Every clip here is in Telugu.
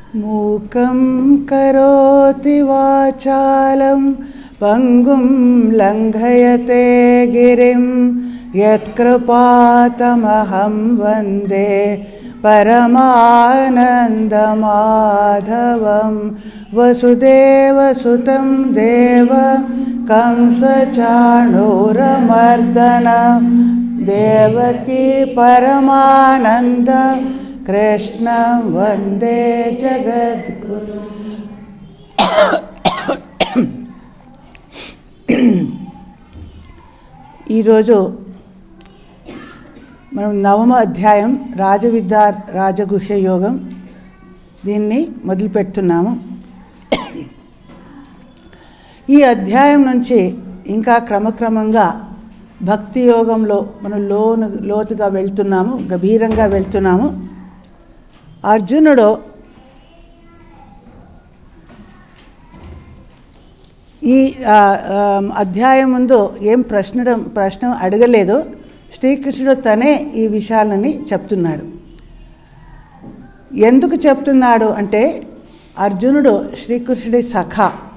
మూకం కరోతి వాచాలం పంగుం లంఘయతే గిరిం యత్కృపాతమహం వందే పరమానందమాధవం వసుదేవసుతం దేవ కంసచాణూరమర్దన దేవకీ పరమానంద కృష్ణ వందే జగద్గురు ఈరోజు మనం నవమ అధ్యాయం రాజవిద్యా రాజగుహ్య యోగం దీన్ని మొదలు పెడుతున్నాము ఈ అధ్యాయం నుంచి ఇంకా క్రమక్రమంగా భక్తి యోగంలో మనం లోను లోతుగా వెళ్తున్నాము గభీరంగా వెళ్తున్నాము అర్జునుడు ఈ ఆ, ఆ, అధ్యాయం ముందు ఏం ప్రశ్న ప్రశ్న అడగలేదు శ్రీకృష్ణుడు తనే ఈ విషయాలని చెప్తున్నాడు ఎందుకు చెప్తున్నాడు అంటే అర్జునుడు శ్రీకృష్ణుడి సఖ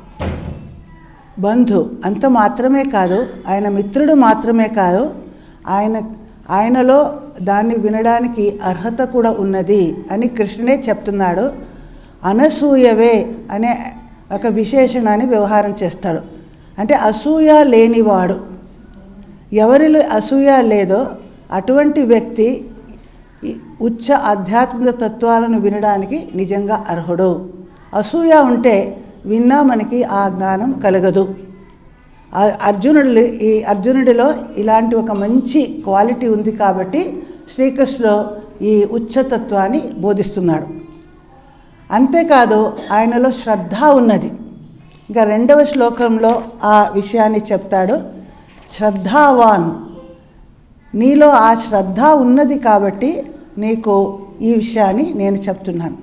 బంధు అంత మాత్రమే కాదు ఆయన మిత్రుడు మాత్రమే కాదు ఆయన ఆయనలో దాన్ని వినడానికి అర్హత కూడా ఉన్నది అని కృష్ణుడే చెప్తున్నాడు అనసూయవే అనే ఒక విశేషణాన్ని వ్యవహారం చేస్తాడు అంటే అసూయ లేనివాడు ఎవరిలో అసూయ లేదో అటువంటి వ్యక్తి ఈ ఉచ్చ ఆధ్యాత్మిక తత్వాలను వినడానికి నిజంగా అర్హుడు అసూయ ఉంటే విన్నా మనకి ఆ జ్ఞానం కలగదు ఆ- అర్జునుడి ఈ అర్జునుడిలో ఇలాంటి ఒక మంచి క్వాలిటీ ఉంది కాబట్టి శ్రీకృష్ణుడు ఈ ఉచ్చతత్వాన్ని బోధిస్తున్నాడు అంతేకాదు ఆయనలో శ్రద్ధ ఉన్నది ఇంకా రెండవ శ్లోకంలో ఆ విషయాన్ని చెప్తాడు శ్రద్ధావాన్ నీలో ఆ శ్రద్ధ ఉన్నది కాబట్టి నీకు ఈ విషయాన్ని నేను చెప్తున్నాను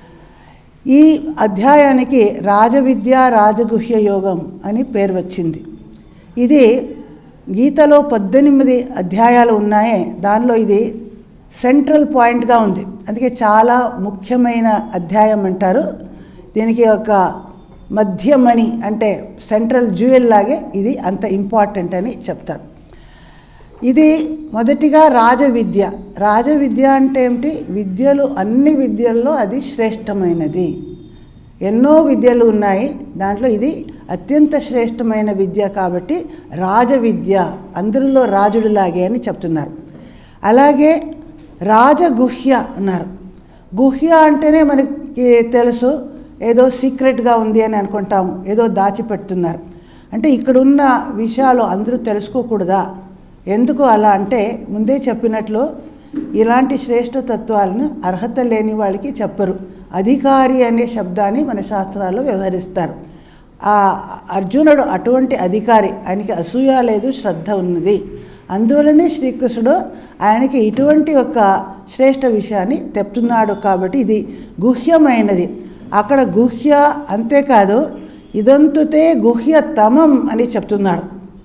ఈ అధ్యాయానికి రాజవిద్య రాజగుహ్య యోగం అని పేరు వచ్చింది ఇది గీతలో పద్దెనిమిది అధ్యాయాలు ఉన్నాయే దానిలో ఇది సెంట్రల్ పాయింట్గా ఉంది అందుకే చాలా ముఖ్యమైన అధ్యాయం అంటారు దీనికి ఒక మధ్యమణి అంటే సెంట్రల్ జ్యువెల్ లాగే ఇది అంత ఇంపార్టెంట్ అని చెప్తారు ఇది మొదటిగా రాజవిద్య రాజవిద్య అంటే ఏమిటి విద్యలు అన్ని విద్యల్లో అది శ్రేష్టమైనది ఎన్నో విద్యలు ఉన్నాయి దాంట్లో ఇది అత్యంత శ్రేష్టమైన విద్య కాబట్టి రాజవిద్య అందరిలో రాజుడిలాగే అని చెప్తున్నారు అలాగే రాజగుహ్య అన్నారు గుహ్య అంటేనే మనకి తెలుసు ఏదో సీక్రెట్గా ఉంది అని అనుకుంటాము ఏదో దాచిపెడుతున్నారు అంటే ఇక్కడున్న విషయాలు అందరూ తెలుసుకోకూడదా ఎందుకు అలా అంటే ముందే చెప్పినట్లు ఇలాంటి శ్రేష్ఠ తత్వాలను అర్హత లేని వాళ్ళకి చెప్పరు అధికారి అనే శబ్దాన్ని మన శాస్త్రాల్లో వ్యవహరిస్తారు ఆ అర్జునుడు అటువంటి అధికారి ఆయనకి అసూయ లేదు శ్రద్ధ ఉన్నది అందువలనే శ్రీకృష్ణుడు ఆయనకి ఇటువంటి ఒక శ్రేష్ఠ విషయాన్ని తెప్తున్నాడు కాబట్టి ఇది గుహ్యమైనది అక్కడ గుహ్య అంతేకాదు ఇదంతుతే గుహ్యతమం అని చెప్తున్నాడు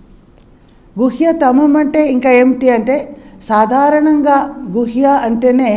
గుహ్యతమం అంటే ఇంకా ఏమిటి అంటే సాధారణంగా గుహ్య అంటేనే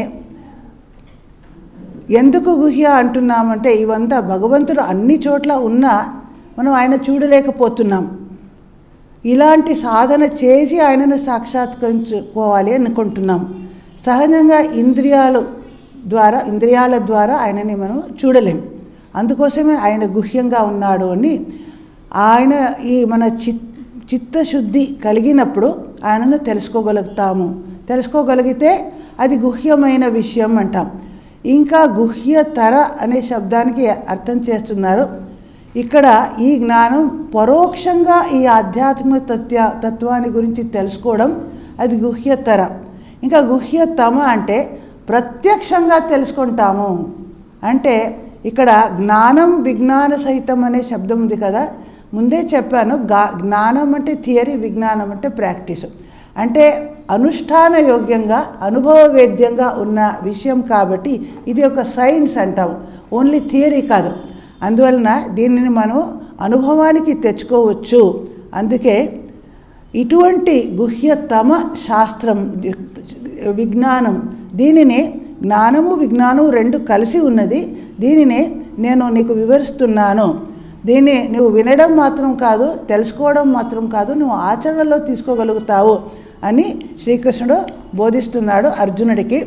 ఎందుకు గుహ్య అంటున్నామంటే ఇవంతా భగవంతుడు అన్ని చోట్ల ఉన్నా మనం ఆయన చూడలేకపోతున్నాం ఇలాంటి సాధన చేసి ఆయనను సాక్షాత్కరించుకోవాలి అనుకుంటున్నాం సహజంగా ఇంద్రియాలు ద్వారా ఇంద్రియాల ద్వారా ఆయనని మనం చూడలేం అందుకోసమే ఆయన గుహ్యంగా ఉన్నాడు అని ఆయన ఈ మన చిత్ చిత్తశుద్ధి కలిగినప్పుడు ఆయనను తెలుసుకోగలుగుతాము తెలుసుకోగలిగితే అది గుహ్యమైన విషయం అంటాం ఇంకా గుహ్యతర అనే శబ్దానికి అర్థం చేస్తున్నారు ఇక్కడ ఈ జ్ఞానం పరోక్షంగా ఈ ఆధ్యాత్మిక తత్వ తత్వాన్ని గురించి తెలుసుకోవడం అది గుహ్యతర ఇంకా గుహ్యతమ అంటే ప్రత్యక్షంగా తెలుసుకుంటాము అంటే ఇక్కడ జ్ఞానం విజ్ఞాన సహితం అనే శబ్దం ఉంది కదా ముందే చెప్పాను గా జ్ఞానం అంటే థియరీ విజ్ఞానం అంటే ప్రాక్టీస్ అంటే అనుష్ఠాన యోగ్యంగా అనుభవవేద్యంగా ఉన్న విషయం కాబట్టి ఇది ఒక సైన్స్ అంటాం ఓన్లీ థియరీ కాదు అందువలన దీనిని మనం అనుభవానికి తెచ్చుకోవచ్చు అందుకే ఇటువంటి గుహ్యతమ శాస్త్రం విజ్ఞానం దీనిని జ్ఞానము విజ్ఞానము రెండు కలిసి ఉన్నది దీనినే నేను నీకు వివరిస్తున్నాను దీన్ని నువ్వు వినడం మాత్రం కాదు తెలుసుకోవడం మాత్రం కాదు నువ్వు ఆచరణలో తీసుకోగలుగుతావు అని శ్రీకృష్ణుడు బోధిస్తున్నాడు అర్జునుడికి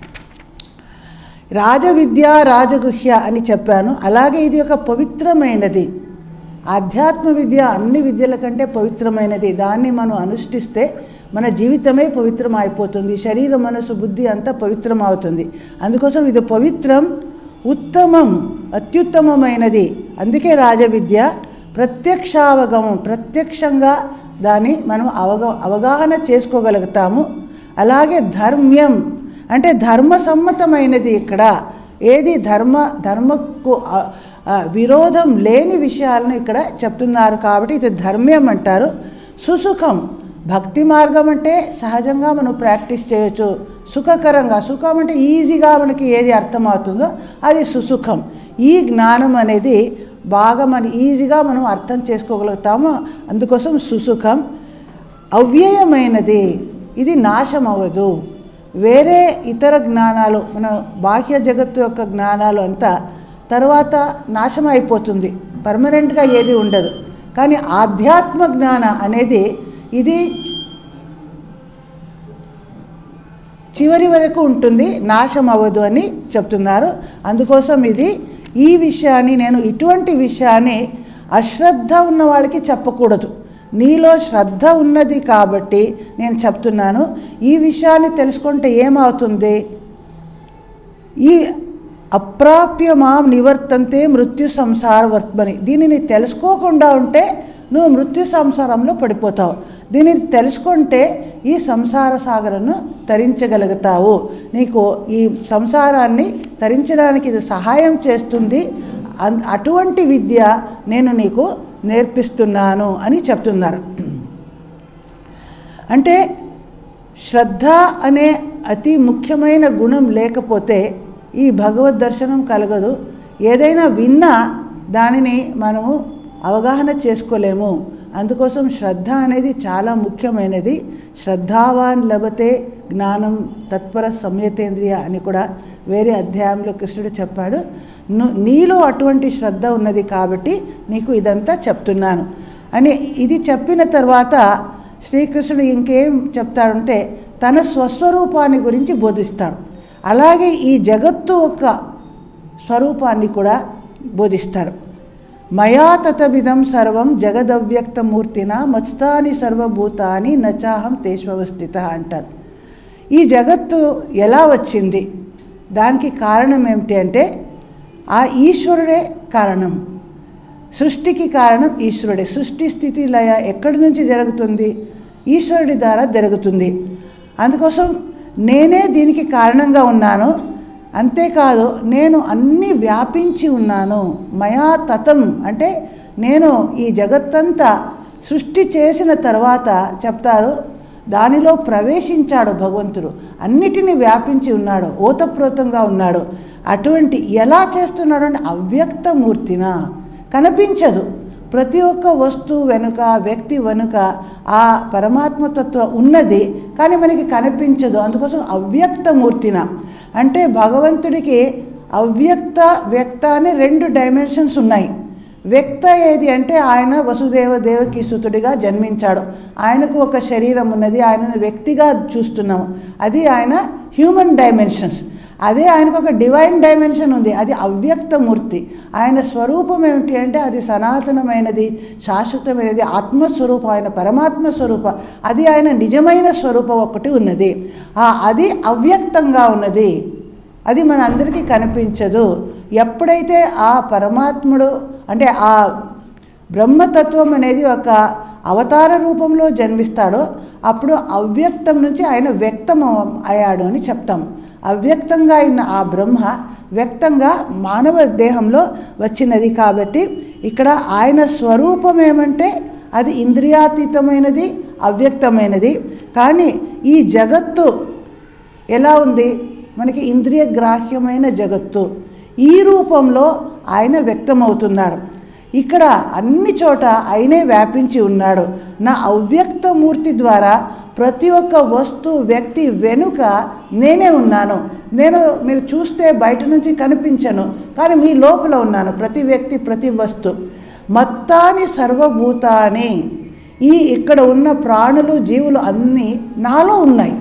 రాజవిద్య రాజగుహ్య అని చెప్పాను అలాగే ఇది ఒక పవిత్రమైనది ఆధ్యాత్మ విద్య అన్ని విద్యల కంటే పవిత్రమైనది దాన్ని మనం అనుష్ఠిస్తే మన జీవితమే పవిత్రం అయిపోతుంది శరీరం మనసు బుద్ధి అంతా పవిత్రం అవుతుంది అందుకోసం ఇది పవిత్రం ఉత్తమం అత్యుత్తమమైనది అందుకే రాజవిద్య ప్రత్యక్షావగమం ప్రత్యక్షంగా దాన్ని మనం అవగా అవగాహన చేసుకోగలుగుతాము అలాగే ధర్మ్యం అంటే ధర్మసమ్మతమైనది ఇక్కడ ఏది ధర్మ ధర్మకు ఆ, ఆ, విరోధం లేని విషయాలను ఇక్కడ చెప్తున్నారు కాబట్టి ఇది ధర్మ్యం అంటారు సుసుఖం భక్తి మార్గం అంటే సహజంగా మనం ప్రాక్టీస్ చేయొచ్చు సుఖకరంగా సుఖం అంటే ఈజీగా మనకి ఏది అర్థమవుతుందో అది సుసుఖం ఈ జ్ఞానం అనేది బాగా మన ఈజీగా మనం అర్థం చేసుకోగలుగుతాము అందుకోసం సుసుఖం అవ్యయమైనది ఇది నాశం అవ్వదు వేరే ఇతర జ్ఞానాలు మన బాహ్య జగత్తు యొక్క జ్ఞానాలు అంతా తర్వాత నాశనం అయిపోతుంది పర్మనెంట్గా ఏది ఉండదు కానీ ఆధ్యాత్మ జ్ఞాన అనేది ఇది చివరి వరకు ఉంటుంది నాశం అవ్వదు అని చెప్తున్నారు అందుకోసం ఇది ఈ విషయాన్ని నేను ఇటువంటి విషయాన్ని అశ్రద్ధ ఉన్న వాళ్ళకి చెప్పకూడదు నీలో శ్రద్ధ ఉన్నది కాబట్టి నేను చెప్తున్నాను ఈ విషయాన్ని తెలుసుకుంటే ఏమవుతుంది ఈ అప్రాప్య మాం నివర్తంతే మృత్యు సంసార వర్త్మని దీనిని తెలుసుకోకుండా ఉంటే నువ్వు మృత్యు సంసారంలో పడిపోతావు దీనిని తెలుసుకుంటే ఈ సంసార సాగరను తరించగలుగుతావు నీకు ఈ సంసారాన్ని తరించడానికి ఇది సహాయం చేస్తుంది అన్- అటువంటి విద్య నేను నీకు నేర్పిస్తున్నాను అని చెప్తున్నారు అంటే శ్రద్ధ అనే అతి ముఖ్యమైన గుణం లేకపోతే ఈ భగవద్ దర్శనం కలగదు ఏదైనా విన్నా దానిని మనము అవగాహన చేసుకోలేము అందుకోసం శ్రద్ధ అనేది చాలా ముఖ్యమైనది శ్రద్ధావాన్ లభతే జ్ఞానం తత్పర సంయతేంద్రియ అని కూడా వేరే అధ్యాయంలో కృష్ణుడు చెప్పాడు ను- నీలో అటువంటి శ్రద్ధ ఉన్నది కాబట్టి నీకు ఇదంతా చెప్తున్నాను అని ఇది చెప్పిన తర్వాత శ్రీకృష్ణుడు ఇంకేం చెప్తాడంటే తన స్వస్వరూపాన్ని గురించి బోధిస్తాడు అలాగే ఈ జగత్తు యొక్క స్వరూపాన్ని కూడా బోధిస్తాడు మయా తతవిధం సర్వం జగదవ్యక్తమూర్తిన మత్స్తాని సర్వభూతాని నచాహం తేష్వస్థిత అంటారు ఈ జగత్తు ఎలా వచ్చింది దానికి కారణం ఏమిటి అంటే ఆ ఈశ్వరుడే కారణం సృష్టికి కారణం ఈశ్వరుడే సృష్టి స్థితి లయ ఎక్కడి నుంచి జరుగుతుంది ఈశ్వరుడి ద్వారా జరుగుతుంది అందుకోసం నేనే దీనికి కారణంగా ఉన్నాను అంతేకాదు నేను అన్ని వ్యాపించి ఉన్నాను మయా తతం అంటే నేను ఈ జగత్తంతా సృష్టి చేసిన తర్వాత చెప్తారు దానిలో ప్రవేశించాడు భగవంతుడు అన్నిటినీ వ్యాపించి ఉన్నాడు ఓతప్రోతంగా ఉన్నాడు అటువంటి ఎలా చేస్తున్నాడు అంటే అవ్యక్తమూర్తిన కనిపించదు ప్రతి ఒక్క వస్తువు వెనుక వ్యక్తి వెనుక ఆ పరమాత్మతత్వం ఉన్నది కానీ మనకి కనిపించదు అందుకోసం అవ్యక్తమూర్తిన అంటే భగవంతుడికి అవ్యక్త వ్యక్త అనే రెండు డైమెన్షన్స్ ఉన్నాయి వ్యక్త ఏది అంటే ఆయన వసుదేవ దేవకి సుతుడిగా జన్మించాడు ఆయనకు ఒక శరీరం ఉన్నది ఆయనను వ్యక్తిగా చూస్తున్నాం అది ఆయన హ్యూమన్ డైమెన్షన్స్ అదే ఆయనకు ఒక డివైన్ డైమెన్షన్ ఉంది అది అవ్యక్తమూర్తి ఆయన స్వరూపం ఏమిటి అంటే అది సనాతనమైనది శాశ్వతమైనది ఆత్మస్వరూపం ఆయన పరమాత్మ స్వరూపం అది ఆయన నిజమైన స్వరూపం ఒకటి ఉన్నది ఆ అది అవ్యక్తంగా ఉన్నది అది మన అందరికీ కనిపించదు ఎప్పుడైతే ఆ పరమాత్ముడు అంటే ఆ బ్రహ్మతత్వం అనేది ఒక అవతార రూపంలో జన్మిస్తాడో అప్పుడు అవ్యక్తం నుంచి ఆయన వ్యక్తం అయ్యాడు అని చెప్తాం అవ్యక్తంగా అయిన ఆ బ్రహ్మ వ్యక్తంగా మానవ దేహంలో వచ్చినది కాబట్టి ఇక్కడ ఆయన స్వరూపం ఏమంటే అది ఇంద్రియాతీతమైనది అవ్యక్తమైనది కానీ ఈ జగత్తు ఎలా ఉంది మనకి ఇంద్రియ గ్రాహ్యమైన జగత్తు ఈ రూపంలో ఆయన వ్యక్తమవుతున్నాడు ఇక్కడ అన్ని చోట ఆయనే వ్యాపించి ఉన్నాడు నా అవ్యక్త మూర్తి ద్వారా ప్రతి ఒక్క వస్తువు వ్యక్తి వెనుక నేనే ఉన్నాను నేను మీరు చూస్తే బయట నుంచి కనిపించను కానీ మీ లోపల ఉన్నాను ప్రతి వ్యక్తి ప్రతి వస్తు మత్తాని సర్వభూతాని ఈ ఇక్కడ ఉన్న ప్రాణులు జీవులు అన్నీ నాలో ఉన్నాయి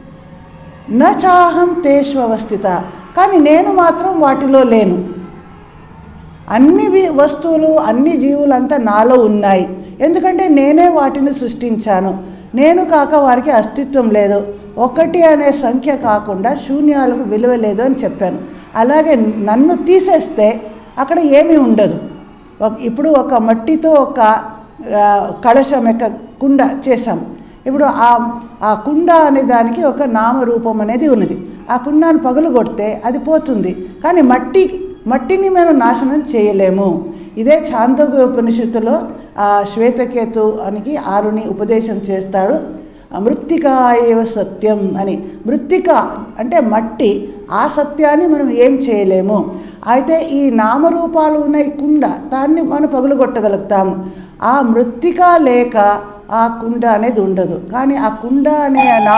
నచాహం తేష్వస్థిత కానీ నేను మాత్రం వాటిలో లేను అన్ని వి- వస్తువులు అన్ని జీవులంతా నాలో ఉన్నాయి ఎందుకంటే నేనే వాటిని సృష్టించాను నేను కాక వారికి అస్తిత్వం లేదు ఒకటి అనే సంఖ్య కాకుండా శూన్యాలకు విలువ లేదు అని చెప్పాను అలాగే నన్ను తీసేస్తే అక్కడ ఏమీ ఉండదు ఒక- ఇప్పుడు ఒక మట్టితో ఒక ఆ, కలశం యొక్క కుండ చేశాం ఇప్పుడు ఆ ఆ కుండ అనే దానికి ఒక నామరూపం అనేది ఉన్నది ఆ కుండాన్ని పగులు కొడితే అది పోతుంది కానీ మట్టి మట్టిని మనం నాశనం చేయలేము ఇదే చాందోగ్య ఉపనిషత్తులో ఆ శ్వేతకేతు అనికి ఆరుని ఉపదేశం చేస్తాడు మృత్తిక ఏవ సత్యం అని మృత్తిక అంటే మట్టి ఆ సత్యాన్ని మనం ఏం చేయలేము అయితే ఈ నామరూపాలు ఉన్న ఈ కుండ దాన్ని మనం పగులుగొట్టగలుగుతాము ఆ మృత్తిక లేక ఆ కుండ అనేది ఉండదు కానీ ఆ కుండ అనే నా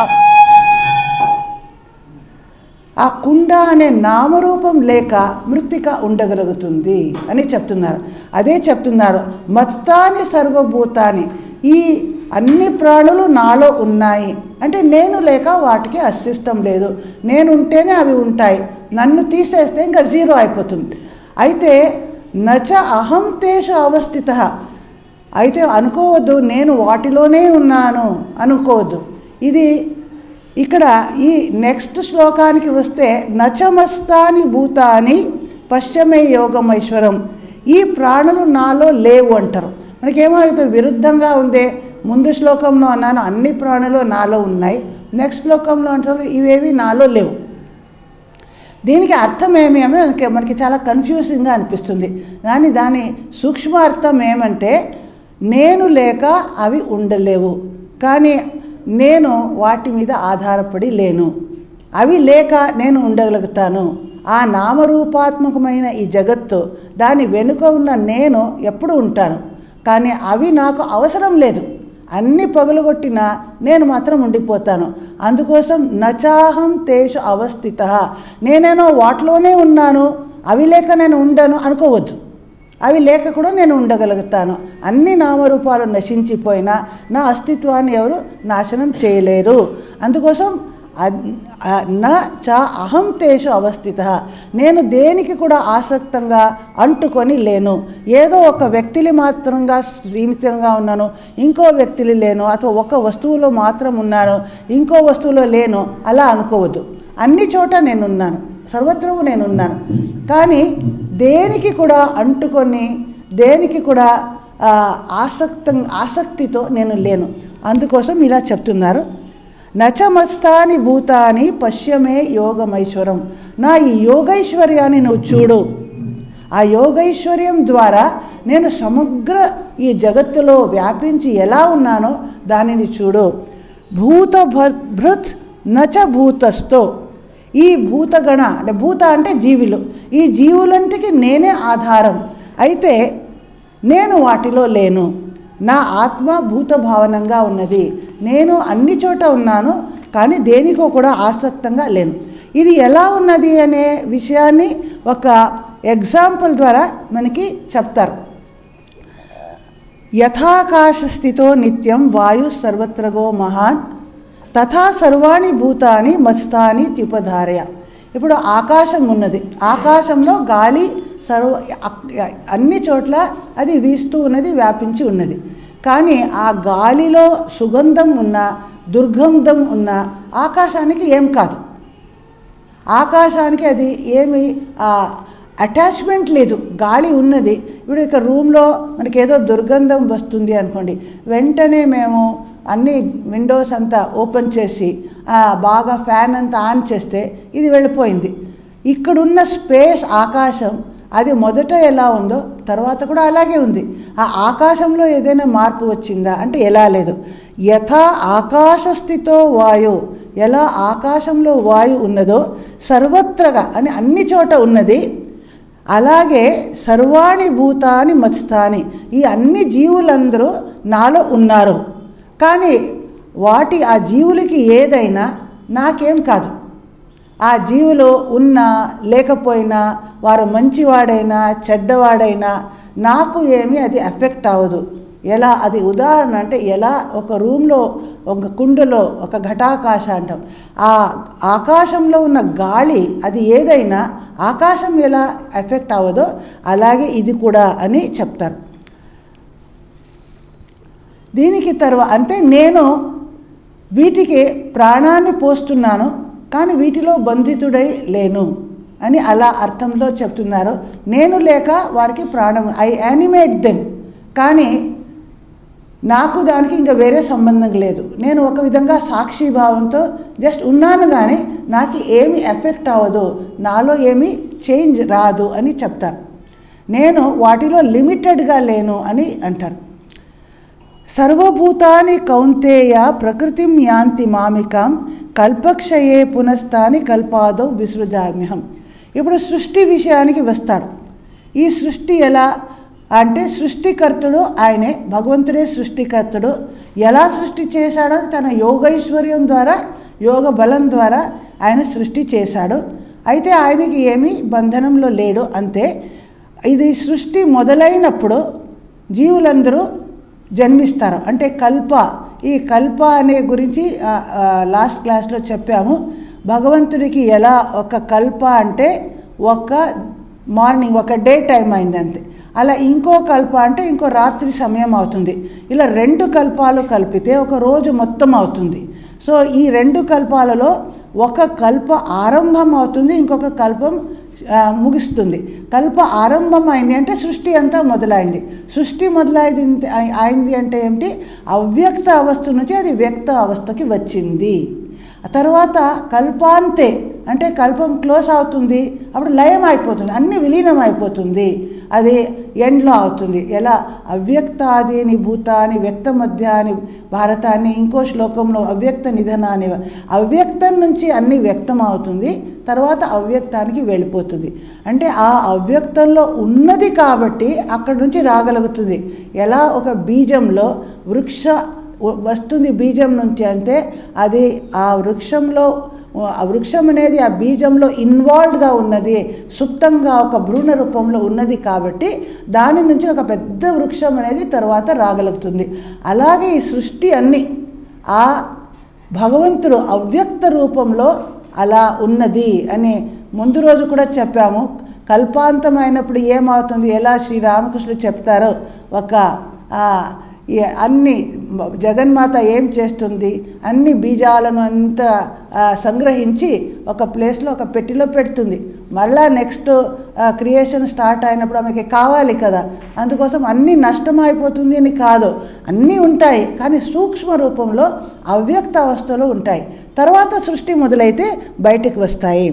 ఆ కుండ అనే నామరూపం లేక మృత్తిక ఉండగలుగుతుంది అని చెప్తున్నారు అదే చెప్తున్నారు మత్తాని సర్వభూతాని ఈ అన్ని ప్రాణులు నాలో ఉన్నాయి అంటే నేను లేక వాటికి అస్తిత్వం లేదు నేను ఉంటేనే అవి ఉంటాయి నన్ను తీసేస్తే ఇంకా జీరో అయిపోతుంది అయితే నచ అహం తేషు అవస్థిత అయితే అనుకోవద్దు నేను వాటిలోనే ఉన్నాను అనుకోవద్దు ఇది ఇక్కడ ఈ నెక్స్ట్ శ్లోకానికి వస్తే నచమస్తాని భూతాని పశ్చమే యోగమైశ్వరం ఈ ప్రాణులు నాలో లేవు అంటారు మనకేమవుతుంది విరుద్ధంగా ఉందే ముందు శ్లోకంలో అన్నాను అన్ని ప్రాణులు నాలో ఉన్నాయి నెక్స్ట్ శ్లోకంలో అంటారు ఇవేవి నాలో లేవు దీనికి అర్థం ఏమి అని మనకి మనకి చాలా కన్ఫ్యూజింగ్గా అనిపిస్తుంది కానీ దాని సూక్ష్మ అర్థం ఏమంటే నేను లేక అవి ఉండలేవు కానీ నేను వాటి మీద ఆధారపడి లేను అవి లేక నేను ఉండగలుగుతాను ఆ నామరూపాత్మకమైన ఈ జగత్తు దాని వెనుక ఉన్న నేను ఎప్పుడు ఉంటాను కానీ అవి నాకు అవసరం లేదు అన్ని పగులగొట్టినా నేను మాత్రం ఉండిపోతాను అందుకోసం నచాహం తేషు అవస్థిత నేనేనో వాటిలోనే ఉన్నాను అవి లేక నేను ఉండను అనుకోవద్దు అవి లేక కూడా నేను ఉండగలుగుతాను అన్ని నామరూపాలు నశించిపోయినా నా అస్తిత్వాన్ని ఎవరు నాశనం చేయలేరు అందుకోసం అద్- ఆ- నా చ అహం తేషు అవస్థిత నేను దేనికి కూడా ఆసక్తంగా అంటుకొని లేను ఏదో ఒక వ్యక్తిని మాత్రంగా సీమితంగా ఉన్నాను ఇంకో వ్యక్తిని లేను ಅಥವಾ ఒక వస్తువులో మాత్రం ఉన్నాను ఇంకో వస్తువులో లేను అలా అనుకోవద్దు అన్ని చోట నేనున్నాను సర్వత్రము నేనున్నాను కానీ దేనికి కూడా అంటుకొని దేనికి కూడా ఆ, ఆసక్తం ఆసక్తితో నేను లేను అందుకోసం ఇలా చెప్తున్నారు నచమస్తాని భూతాని పశ్యమే యోగమైశ్వరం నా ఈ యోగైశ్వర్యాన్ని నువ్వు చూడు ఆ యోగైశ్వర్యం ద్వారా నేను సమగ్ర ఈ జగత్తులో వ్యాపించి ఎలా ఉన్నానో దానిని చూడు భూత భ- భృత్ నచ భూతస్థో ఈ భూతగణ అంటే భూత అంటే జీవులు ఈ జీవులంటికి నేనే ఆధారం అయితే నేను వాటిలో లేను నా ఆత్మ భూత భావనంగా ఉన్నది నేను అన్ని చోట ఉన్నాను కానీ దేనికో కూడా ఆసక్తంగా లేను ఇది ఎలా ఉన్నది అనే విషయాన్ని ఒక ఎగ్జాంపుల్ ద్వారా మనకి చెప్తారు యథాకాశ స్థితో నిత్యం వాయు సర్వత్రగో మహాన్ తథా సర్వాణి భూతాని మస్తాని త్యుపధారయ ఇప్పుడు ఆకాశం ఉన్నది ఆకాశంలో గాలి సర్వ అక్- అన్ని చోట్ల అది వీస్తూ ఉన్నది వ్యాపించి ఉన్నది కానీ ఆ గాలిలో సుగంధం ఉన్న దుర్గంధం ఉన్న ఆకాశానికి ఏం కాదు ఆకాశానికి అది ఏమి అటాచ్మెంట్ లేదు గాలి ఉన్నది ఇప్పుడు ఇక రూమ్లో మనకి ఏదో దుర్గంధం వస్తుంది అనుకోండి వెంటనే మేము అన్ని విండోస్ అంతా ఓపెన్ చేసి ఆ, బాగా ఫ్యాన్ అంతా ఆన్ చేస్తే ఇది వెళ్ళిపోయింది ఇక్కడున్న స్పేస్ ఆకాశం అది మొదట ఎలా ఉందో తర్వాత కూడా అలాగే ఉంది ఆ ఆకాశంలో ఏదైనా మార్పు వచ్చిందా అంటే ఎలా లేదు యథా ఆకాశ స్థితో వాయు ఎలా ఆకాశంలో వాయు ఉన్నదో సర్వత్రగా అని అన్ని చోట ఉన్నది అలాగే సర్వాణి భూతాని మత్స్థాని ఈ అన్ని జీవులందరూ నాలో ఉన్నారు కానీ వాటి ఆ జీవులకి ఏదైనా నాకేం కాదు ఆ జీవులు ఉన్నా లేకపోయినా వారు మంచివాడైనా చెడ్డవాడైనా నాకు ఏమీ అది ఎఫెక్ట్ అవ్వదు ఎలా అది ఉదాహరణ అంటే ఎలా ఒక రూమ్లో ఒక కుండలో ఒక ఘటాకాశ అంటాం ఆ ఆకాశంలో ఉన్న గాలి అది ఏదైనా ఆకాశం ఎలా ఎఫెక్ట్ అవ్వదో అలాగే ఇది కూడా అని చెప్తారు దీనికి తర్వాత అంటే నేను వీటికి ప్రాణాన్ని పోస్తున్నాను కానీ వీటిలో బంధితుడై లేను అని అలా అర్థంలో చెప్తున్నారు నేను లేక వారికి ప్రాణం ఐ యానిమేట్ దెమ్ కానీ నాకు దానికి ఇంకా వేరే సంబంధం లేదు నేను ఒక విధంగా సాక్షిభావంతో జస్ట్ ఉన్నాను కానీ నాకు ఏమి ఎఫెక్ట్ అవ్వదు నాలో ఏమీ చేంజ్ రాదు అని చెప్తారు నేను వాటిలో లిమిటెడ్గా లేను అని అంటారు సర్వభూతాని కౌంతేయ ప్రకృతిం యాంతి మామికాం కల్పక్షయే పునస్తాని కల్పాదో విసృజామ్యహం ఇప్పుడు సృష్టి విషయానికి వస్తాడు ఈ సృష్టి ఎలా అంటే సృష్టికర్తుడు ఆయనే భగవంతుడే సృష్టికర్తుడు ఎలా సృష్టి చేశాడో తన యోగైశ్వర్యం ద్వారా యోగ బలం ద్వారా ఆయన సృష్టి చేశాడు అయితే ఆయనకి ఏమీ బంధనంలో లేడు అంతే ఇది సృష్టి మొదలైనప్పుడు జీవులందరూ జన్మిస్తారు అంటే కల్ప ఈ కల్ప అనే గురించి ఆ, ఆ, లాస్ట్ క్లాస్లో చెప్పాము భగవంతుడికి ఎలా ఒక కల్ప అంటే ఒక మార్నింగ్ ఒక డే టైం అయింది అంతే అలా ఇంకో కల్ప అంటే ఇంకో రాత్రి సమయం అవుతుంది ఇలా రెండు కల్పాలు కలిపితే ఒక రోజు మొత్తం అవుతుంది సో ఈ రెండు కల్పాలలో ఒక కల్ప ఆరంభం అవుతుంది ఇంకొక కల్పం ఆ, ముగిస్తుంది కల్ప ఆరంభం అయింది అంటే సృష్టి అంతా మొదలైంది సృష్టి మొదలైంది అయి- అయింది అంటే ఏమిటి అవ్యక్త అవస్థ నుంచి అది వ్యక్త అవస్థకి వచ్చింది ఆ తర్వాత కల్పాంతే అంటే కల్పం క్లోజ్ అవుతుంది అప్పుడు లయం అయిపోతుంది అన్ని విలీనం అయిపోతుంది అది ఎండ్లో అవుతుంది ఎలా అవ్యక్తాది అని భూతాని వ్యక్త మధ్య అని భారతాన్ని ఇంకో శ్లోకంలో అవ్యక్త నిధన అని అవ్యక్తం నుంచి అన్ని వ్యక్తం అవుతుంది తర్వాత అవ్యక్తానికి వెళ్ళిపోతుంది అంటే ఆ అవ్యక్తంలో ఉన్నది కాబట్టి అక్కడి నుంచి రాగలుగుతుంది ఎలా ఒక బీజంలో వృక్ష వస్తుంది బీజం నుంచి అంటే అది ఆ వృక్షంలో ఆ వృక్షం అనేది ఆ బీజంలో ఇన్వాల్వ్డ్గా ఉన్నది సుప్తంగా ఒక భ్రూణ రూపంలో ఉన్నది కాబట్టి దాని నుంచి ఒక పెద్ద వృక్షం అనేది తర్వాత రాగలుగుతుంది అలాగే ఈ సృష్టి అన్ని ఆ భగవంతుడు అవ్యక్త రూపంలో అలా ఉన్నది అని ముందు రోజు కూడా చెప్పాము కల్పాంతమైనప్పుడు ఏమవుతుంది ఎలా శ్రీరామకృష్ణుడు చెప్తారో ఒక ఆ, ఈ అన్ని జగన్మాత ఏం చేస్తుంది అన్ని బీజాలను అంతా ఆ, సంగ్రహించి ఒక ప్లేస్లో ఒక పెట్టిలో పెడుతుంది మళ్ళా నెక్స్ట్ క్రియేషన్ స్టార్ట్ అయినప్పుడు ఆమెకి కావాలి కదా అందుకోసం అన్నీ నష్టం అయిపోతుంది అని కాదు అన్నీ ఉంటాయి కానీ సూక్ష్మ రూపంలో అవ్యక్త అవస్థలో ఉంటాయి తర్వాత సృష్టి మొదలైతే బయటికి వస్తాయి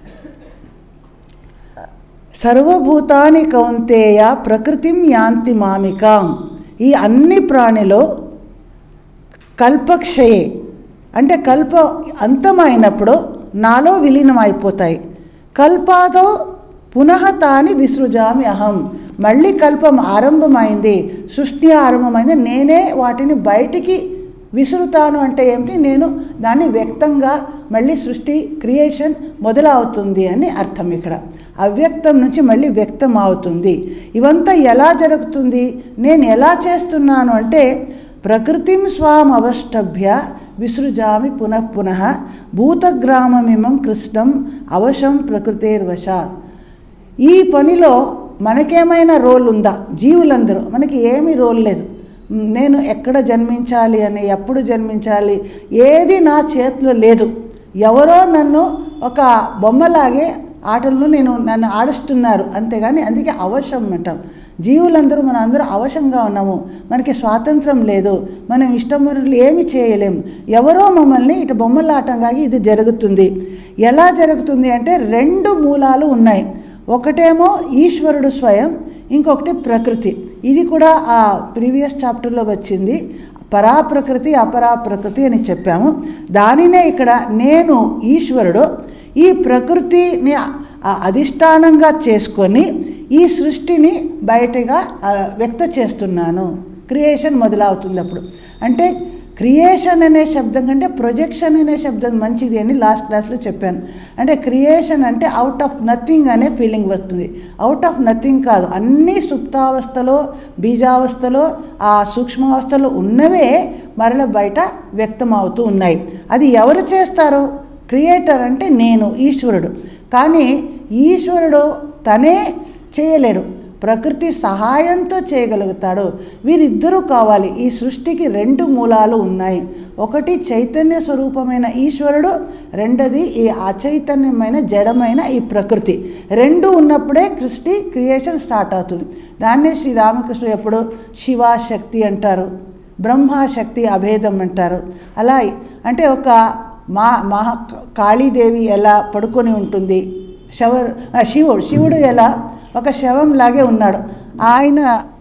సర్వభూతాని కౌంతేయ ప్రకృతిం యాంతి మామికాం ఈ అన్ని ప్రాణిలో కల్పక్షయే అంటే కల్ప అంతమైనప్పుడు నాలో విలీనం అయిపోతాయి కల్పాదో పునః తాని విసృజామి అహం మళ్ళీ కల్పం ఆరంభమైంది సృష్టి ఆరంభమైంది నేనే వాటిని బయటికి విసురుతాను అంటే ఏమిటి నేను దాన్ని వ్యక్తంగా మళ్ళీ సృష్టి క్రియేషన్ మొదలవుతుంది అని అర్థం ఇక్కడ అవ్యక్తం నుంచి మళ్ళీ వ్యక్తం అవుతుంది ఇవంతా ఎలా జరుగుతుంది నేను ఎలా చేస్తున్నాను అంటే ప్రకృతిం స్వాం అవష్టభ్య విసృజామి పునః పునః భూతగ్రామమిమం కృష్ణం అవశం ప్రకృతేర్వశాత్ ఈ పనిలో మనకేమైనా రోల్ ఉందా జీవులందరూ మనకి ఏమీ రోల్ లేదు నేను ఎక్కడ జన్మించాలి అని ఎప్పుడు జన్మించాలి ఏది నా చేతిలో లేదు ఎవరో నన్ను ఒక బొమ్మలాగే ఆటలను నేను నన్ను ఆడిస్తున్నారు అంతేగాని అందుకే అవశం అంటాం జీవులందరూ మన అందరూ అవశంగా ఉన్నాము మనకి స్వాతంత్రం లేదు మనం ఇష్టం ఉన్నట్లు ఏమి చేయలేము ఎవరో మమ్మల్ని ఇటు బొమ్మలాటంగా ఇది జరుగుతుంది ఎలా జరుగుతుంది అంటే రెండు మూలాలు ఉన్నాయి ఒకటేమో ఈశ్వరుడు స్వయం ఇంకొకటి ప్రకృతి ఇది కూడా ఆ ప్రీవియస్ చాప్టర్లో వచ్చింది పరాప్రకృతి అపరాప్రకృతి అని చెప్పాము దానినే ఇక్కడ నేను ఈశ్వరుడు ఈ ప్రకృతిని ఆ అధిష్టానంగా చేసుకొని ఈ సృష్టిని బయటగా ఆ, వ్యక్త చేస్తున్నాను క్రియేషన్ మొదలవుతుంది అప్పుడు అంటే క్రియేషన్ అనే శబ్దం కంటే ప్రొజెక్షన్ అనే శబ్దం మంచిది అని లాస్ట్ క్లాస్లో చెప్పాను అంటే క్రియేషన్ అంటే అవుట్ ఆఫ్ నథింగ్ అనే ఫీలింగ్ వస్తుంది అవుట్ ఆఫ్ నథింగ్ కాదు అన్నీ సుప్తావస్థలో బీజావస్థలో ఆ సూక్ష్మావస్థలో ఉన్నవే మరల బయట వ్యక్తమవుతూ ఉన్నాయి అది ఎవరు చేస్తారు క్రియేటర్ అంటే నేను ఈశ్వరుడు కానీ ఈశ్వరుడు తనే చేయలేడు ప్రకృతి సహాయంతో చేయగలుగుతాడు వీరిద్దరూ కావాలి ఈ సృష్టికి రెండు మూలాలు ఉన్నాయి ఒకటి చైతన్య స్వరూపమైన ఈశ్వరుడు రెండోది ఈ అచైతన్యమైన జడమైన ఈ ప్రకృతి రెండు ఉన్నప్పుడే సృష్టి క్రియేషన్ స్టార్ట్ అవుతుంది దాన్నే శ్రీ రామకృష్ణుడు ఎప్పుడు శివాశక్తి అంటారు బ్రహ్మశక్తి అభేదం అంటారు అలా అంటే ఒక మా మహా కాళీదేవి ఎలా పడుకొని ఉంటుంది శవర్ ఆ, శివుడు శివుడు ఎలా ఒక శవంలాగే ఉన్నాడు ఆయన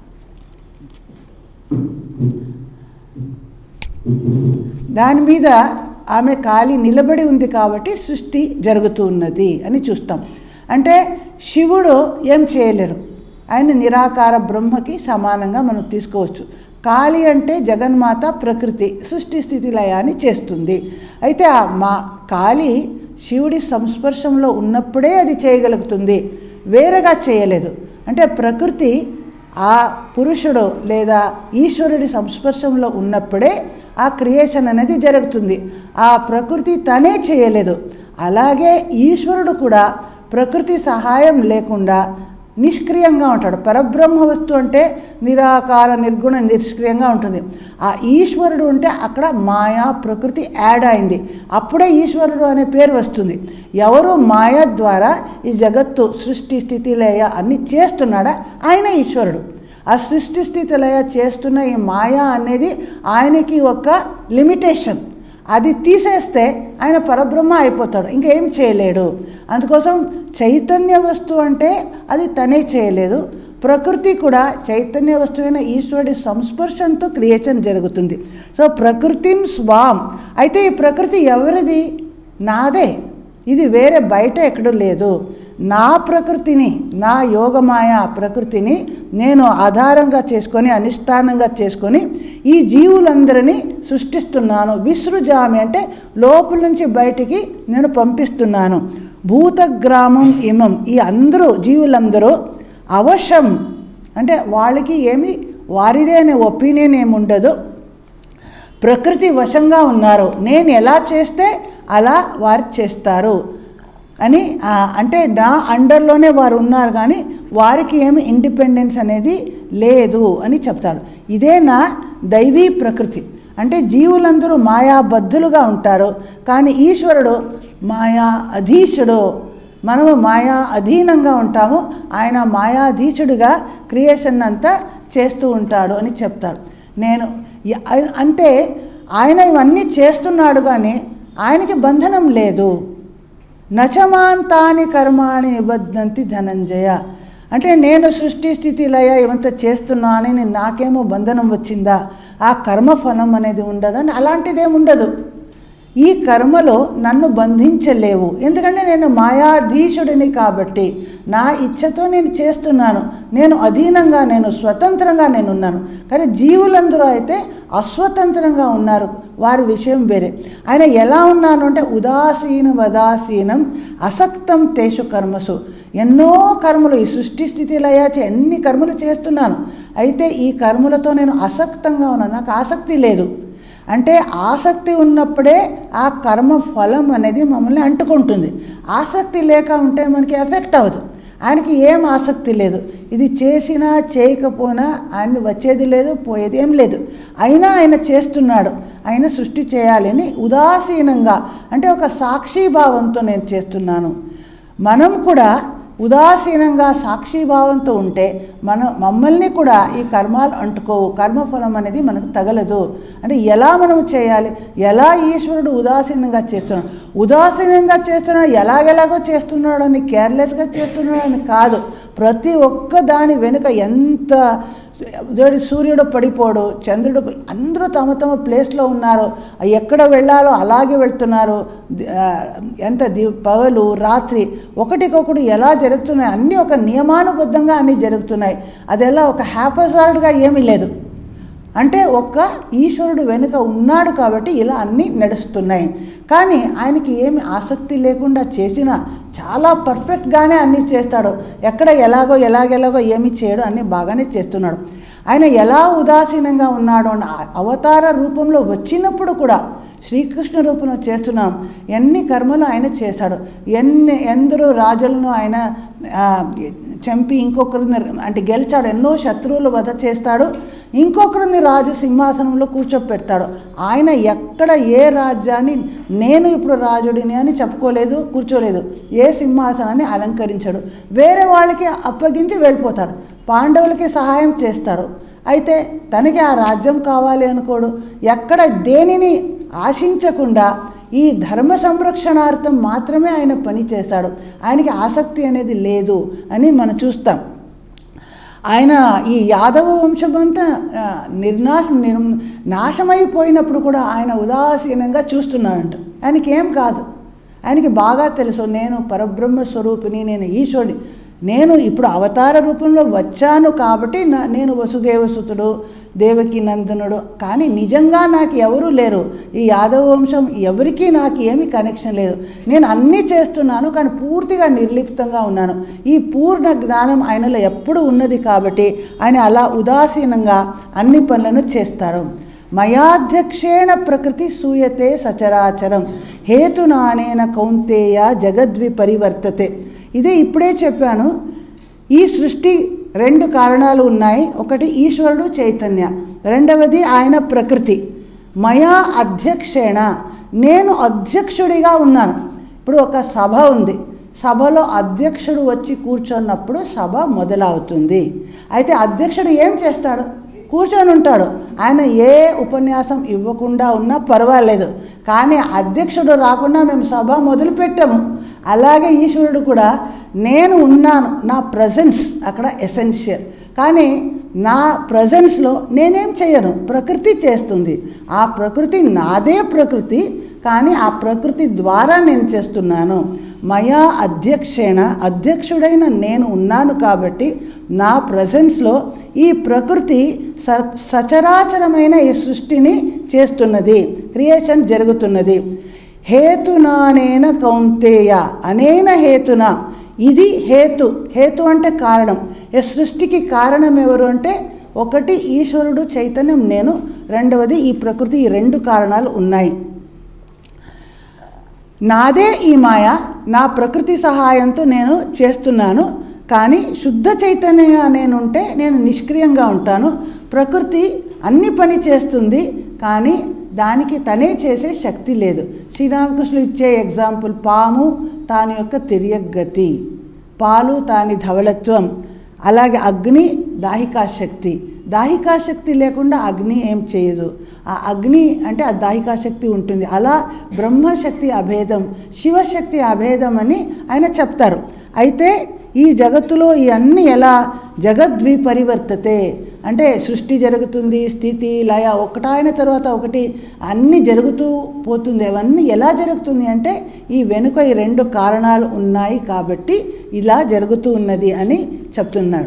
దాని మీద ఆమె కాలి నిలబడి ఉంది కాబట్టి సృష్టి జరుగుతూ ఉన్నది అని చూస్తాం అంటే శివుడు ఏం చేయలేరు ఆయన నిరాకార బ్రహ్మకి సమానంగా మనం తీసుకోవచ్చు కాళి అంటే జగన్మాత ప్రకృతి సృష్టి స్థితి లయాన్ని చేస్తుంది అయితే ఆ మా కాళి శివుడి సంస్పర్శంలో ఉన్నప్పుడే అది చేయగలుగుతుంది వేరేగా చేయలేదు అంటే ప్రకృతి ఆ పురుషుడు లేదా ఈశ్వరుడి సంస్పర్శంలో ఉన్నప్పుడే ఆ క్రియేషన్ అనేది జరుగుతుంది ఆ ప్రకృతి తనే చేయలేదు అలాగే ఈశ్వరుడు కూడా ప్రకృతి సహాయం లేకుండా నిష్క్రియంగా ఉంటాడు పరబ్రహ్మ వస్తువు అంటే నిరాకార నిర్గుణ నిష్క్రియంగా ఉంటుంది ఆ ఈశ్వరుడు ఉంటే అక్కడ మాయా ప్రకృతి యాడ్ అయింది అప్పుడే ఈశ్వరుడు అనే పేరు వస్తుంది ఎవరు మాయ ద్వారా ఈ జగత్తు సృష్టి స్థితి లయ అన్ని చేస్తున్నాడా ఆయన ఈశ్వరుడు ఆ సృష్టి స్థితి లయ చేస్తున్న ఈ మాయా అనేది ఆయనకి ఒక లిమిటేషన్ అది తీసేస్తే ఆయన పరబ్రహ్మ అయిపోతాడు ఇంకేం చేయలేడు అందుకోసం చైతన్య వస్తువు అంటే అది తనే చేయలేదు ప్రకృతి కూడా చైతన్య వస్తువైన ఈశ్వరుడి సంస్పర్శంతో క్రియేషన్ జరుగుతుంది సో ప్రకృతిం స్వాం అయితే ఈ ప్రకృతి ఎవరిది నాదే ఇది వేరే బయట ఎక్కడూ లేదు నా ప్రకృతిని నా యోగమాయ ప్రకృతిని నేను ఆధారంగా చేసుకొని అనిష్టానంగా చేసుకొని ఈ జీవులందరినీ సృష్టిస్తున్నాను విసృజామి అంటే లోపల నుంచి బయటికి నేను పంపిస్తున్నాను భూతగ్రామం ఇమం ఈ అందరూ జీవులందరూ అవశం అంటే వాళ్ళకి ఏమి వారిదే అనే ఒపీనియన్ ఏమి ఉండదు ప్రకృతి వశంగా ఉన్నారు నేను ఎలా చేస్తే అలా వారు చేస్తారు అని ఆ, అంటే నా అండర్లోనే వారు ఉన్నారు కానీ వారికి ఏమి ఇండిపెండెన్స్ అనేది లేదు అని చెప్తారు ఇదే నా దైవీ ప్రకృతి అంటే జీవులందరూ మాయాబద్ధులుగా ఉంటారు కానీ ఈశ్వరుడు మాయా అధీశుడు మనము మాయా అధీనంగా ఉంటాము ఆయన మాయాధీశుడిగా క్రియేషన్ అంతా చేస్తూ ఉంటాడు అని చెప్తారు నేను య- అ- అంటే ఆయన ఇవన్నీ చేస్తున్నాడు కానీ ఆయనకి బంధనం లేదు నచమాంతాని కర్మాణి నిబద్ధంతి ధనంజయ అంటే నేను సృష్టి స్థితి లయ ఇవంతా చేస్తున్నానని నాకేమో బంధనం వచ్చిందా ఆ కర్మఫలం అనేది ఉండదని అలాంటిదేమి ఉండదు ఈ కర్మలో నన్ను బంధించలేవు ఎందుకంటే నేను మాయాధీశుడిని కాబట్టి నా ఇచ్ఛతో నేను చేస్తున్నాను నేను అధీనంగా నేను స్వతంత్రంగా నేను ఉన్నాను కానీ జీవులందరూ అయితే అస్వతంత్రంగా ఉన్నారు వారి విషయం వేరే ఆయన ఎలా ఉన్నాను అంటే ఉదాసీన వదాసీనం అసక్తం తేషు కర్మసు ఎన్నో కర్మలు ఈ సృష్టి స్థితి లయాచే ఎన్ని కర్మలు చేస్తున్నాను అయితే ఈ కర్మలతో నేను అసక్తంగా ఉన్నాను నాకు ఆసక్తి లేదు అంటే ఆసక్తి ఉన్నప్పుడే ఆ కర్మ ఫలం అనేది మమ్మల్ని అంటుకుంటుంది ఆసక్తి లేక ఉంటే మనకి ఎఫెక్ట్ అవ్వదు ఆయనకి ఏం ఆసక్తి లేదు ఇది చేసినా చేయకపోయినా ఆయన వచ్చేది లేదు పోయేది ఏం లేదు అయినా ఆయన చేస్తున్నాడు ఆయన సృష్టి చేయాలని ఉదాసీనంగా అంటే ఒక సాక్షిభావంతో నేను చేస్తున్నాను మనం కూడా ఉదాసీనంగా సాక్షిభావంతో ఉంటే మనం మమ్మల్ని కూడా ఈ కర్మాలు అంటుకోవు కర్మఫలం అనేది మనకు తగలదు అంటే ఎలా మనం చేయాలి ఎలా ఈశ్వరుడు ఉదాసీనంగా చేస్తున్నాడు ఉదాసీనంగా చేస్తున్నాడు ఎలాగెలాగో చేస్తున్నాడు అని కేర్లెస్గా చేస్తున్నాడు అని కాదు ప్రతి ఒక్క దాని వెనుక ఎంత దేవుడి సూర్యుడు పడిపోడు చంద్రుడు ప- అందరూ తమ తమ ప్లేస్లో ఉన్నారు ఎక్కడ వెళ్ళాలో అలాగే వెళ్తున్నారు ది- ఆ, ఎంత ది పగలు రాత్రి ఒకటికొకటి ఎలా జరుగుతున్నాయి అన్నీ ఒక నియమానుబద్ధంగా అన్నీ జరుగుతున్నాయి అది ఎలా ఒక హ్యాపజార్డ్గా ఏమీ లేదు అంటే ఒక్క ఈశ్వరుడు వెనుక ఉన్నాడు కాబట్టి ఇలా అన్నీ నడుస్తున్నాయి కానీ ఆయనకి ఏమి ఆసక్తి లేకుండా చేసిన చాలా పర్ఫెక్ట్గానే అన్నీ చేస్తాడు ఎక్కడ ఎలాగో ఎలాగెలాగో ఏమి చేయడు అన్నీ బాగానే చేస్తున్నాడు ఆయన ఎలా ఉదాసీనంగా ఉన్నాడు అన్న అవతార రూపంలో వచ్చినప్పుడు కూడా శ్రీకృష్ణ రూపంలో చేస్తున్నాం ఎన్ని కర్మలు ఆయన చేశాడు ఎన్ని ఎందరో రాజులను ఆయన ఆ, చంపి ఇంకొకరిని అంటే గెలిచాడు ఎన్నో శత్రువులు వధ చేస్తాడు ఇంకొకరిని రాజు సింహాసనంలో కూర్చోపెడతాడు ఆయన ఎక్కడ ఏ రాజ్యాన్ని నేను ఇప్పుడు రాజుడిని అని చెప్పుకోలేదు కూర్చోలేదు ఏ సింహాసనాన్ని అలంకరించాడు వేరే వాళ్ళకి అప్పగించి వెళ్ళిపోతాడు పాండవులకి సహాయం చేస్తాడు అయితే తనకి ఆ రాజ్యం కావాలి అనుకోడు ఎక్కడ దేనిని ఆశించకుండా ఈ ధర్మ సంరక్షణార్థం మాత్రమే ఆయన పని చేశాడు ఆయనకి ఆసక్తి అనేది లేదు అని మనం చూస్తాం ఆయన ఈ యాదవ వంశమంతా ఆ, నిర్నాశ నిర్ నాశమైపోయినప్పుడు కూడా ఆయన ఉదాసీనంగా చూస్తున్నాడంట ఆయనకి ఏం కాదు ఆయనకి బాగా తెలుసు నేను పరబ్రహ్మ స్వరూపిణి నేను ఈశ్వరుడి నేను ఇప్పుడు అవతార రూపంలో వచ్చాను కాబట్టి నా నేను వసుదేవసుతుడు దేవకి నందనుడు కానీ నిజంగా నాకు ఎవరూ లేరు ఈ యాదవ వంశం ఎవరికీ నాకు ఏమీ కనెక్షన్ లేదు నేను అన్నీ చేస్తున్నాను కానీ పూర్తిగా నిర్లిప్తంగా ఉన్నాను ఈ పూర్ణ జ్ఞానం ఆయనలో ఎప్పుడు ఉన్నది కాబట్టి ఆయన అలా ఉదాసీనంగా అన్ని పనులను చేస్తారు మయాధ్యక్షేణ ప్రకృతి సూయతే సచరాచరం హేతునానేన కౌంతేయ జగద్వి పరివర్తతే ఇదే ఇప్పుడే చెప్పాను ఈ సృష్టి రెండు కారణాలు ఉన్నాయి ఒకటి ఈశ్వరుడు చైతన్య రెండవది ఆయన ప్రకృతి మయా అధ్యక్షేణ నేను అధ్యక్షుడిగా ఉన్నాను ఇప్పుడు ఒక సభ ఉంది సభలో అధ్యక్షుడు వచ్చి కూర్చున్నప్పుడు సభ మొదలవుతుంది అయితే అధ్యక్షుడు ఏం చేస్తాడు కూర్చొని ఉంటాడు ఆయన ఏ ఉపన్యాసం ఇవ్వకుండా ఉన్నా పర్వాలేదు కానీ అధ్యక్షుడు రాకుండా మేము సభ మొదలు పెట్టాము అలాగే ఈశ్వరుడు కూడా నేను ఉన్నాను నా ప్రజెన్స్ అక్కడ ఎసెన్షియల్ కానీ నా ప్రజెన్స్లో నేనేం చేయను ప్రకృతి చేస్తుంది ఆ ప్రకృతి నాదే ప్రకృతి కానీ ఆ ప్రకృతి ద్వారా నేను చేస్తున్నాను మయా అధ్యక్షేణ అధ్యక్షుడైన నేను ఉన్నాను కాబట్టి నా ప్రజెన్స్లో ఈ ప్రకృతి స సచరాచరమైన ఈ సృష్టిని చేస్తున్నది క్రియేషన్ జరుగుతున్నది హేతునానేన కౌంతేయ అనేన హేతున ఇది హేతు హేతు అంటే కారణం ఈ సృష్టికి కారణం ఎవరు అంటే ఒకటి ఈశ్వరుడు చైతన్యం నేను రెండవది ఈ ప్రకృతి ఈ రెండు కారణాలు ఉన్నాయి నాదే ఈ మాయ నా ప్రకృతి సహాయంతో నేను చేస్తున్నాను కానీ శుద్ధ చైతన్యంగా నేను ఉంటే నేను నిష్క్రియంగా ఉంటాను ప్రకృతి అన్ని పని చేస్తుంది కానీ దానికి తనే చేసే శక్తి లేదు శ్రీరామకృష్ణులు ఇచ్చే ఎగ్జాంపుల్ పాము తాని యొక్క తిరియగతి పాలు తాని ధవళత్వం అలాగే అగ్ని దాహికాశక్తి దాహికాశక్తి లేకుండా అగ్ని ఏం చేయదు ఆ అగ్ని అంటే ఆ దాహికాశక్తి ఉంటుంది అలా బ్రహ్మశక్తి అభేదం శివశక్తి అభేదం అని ఆయన చెప్తారు అయితే ఈ జగత్తులో ఈ అన్ని ఎలా జగద్వి పరివర్తతే అంటే సృష్టి జరుగుతుంది స్థితి లయ ఒకటాయన తర్వాత ఒకటి అన్నీ జరుగుతూ పోతుంది అవన్నీ ఎలా జరుగుతుంది అంటే ఈ వెనుక ఈ రెండు కారణాలు ఉన్నాయి కాబట్టి ఇలా జరుగుతూ ఉన్నది అని చెప్తున్నాడు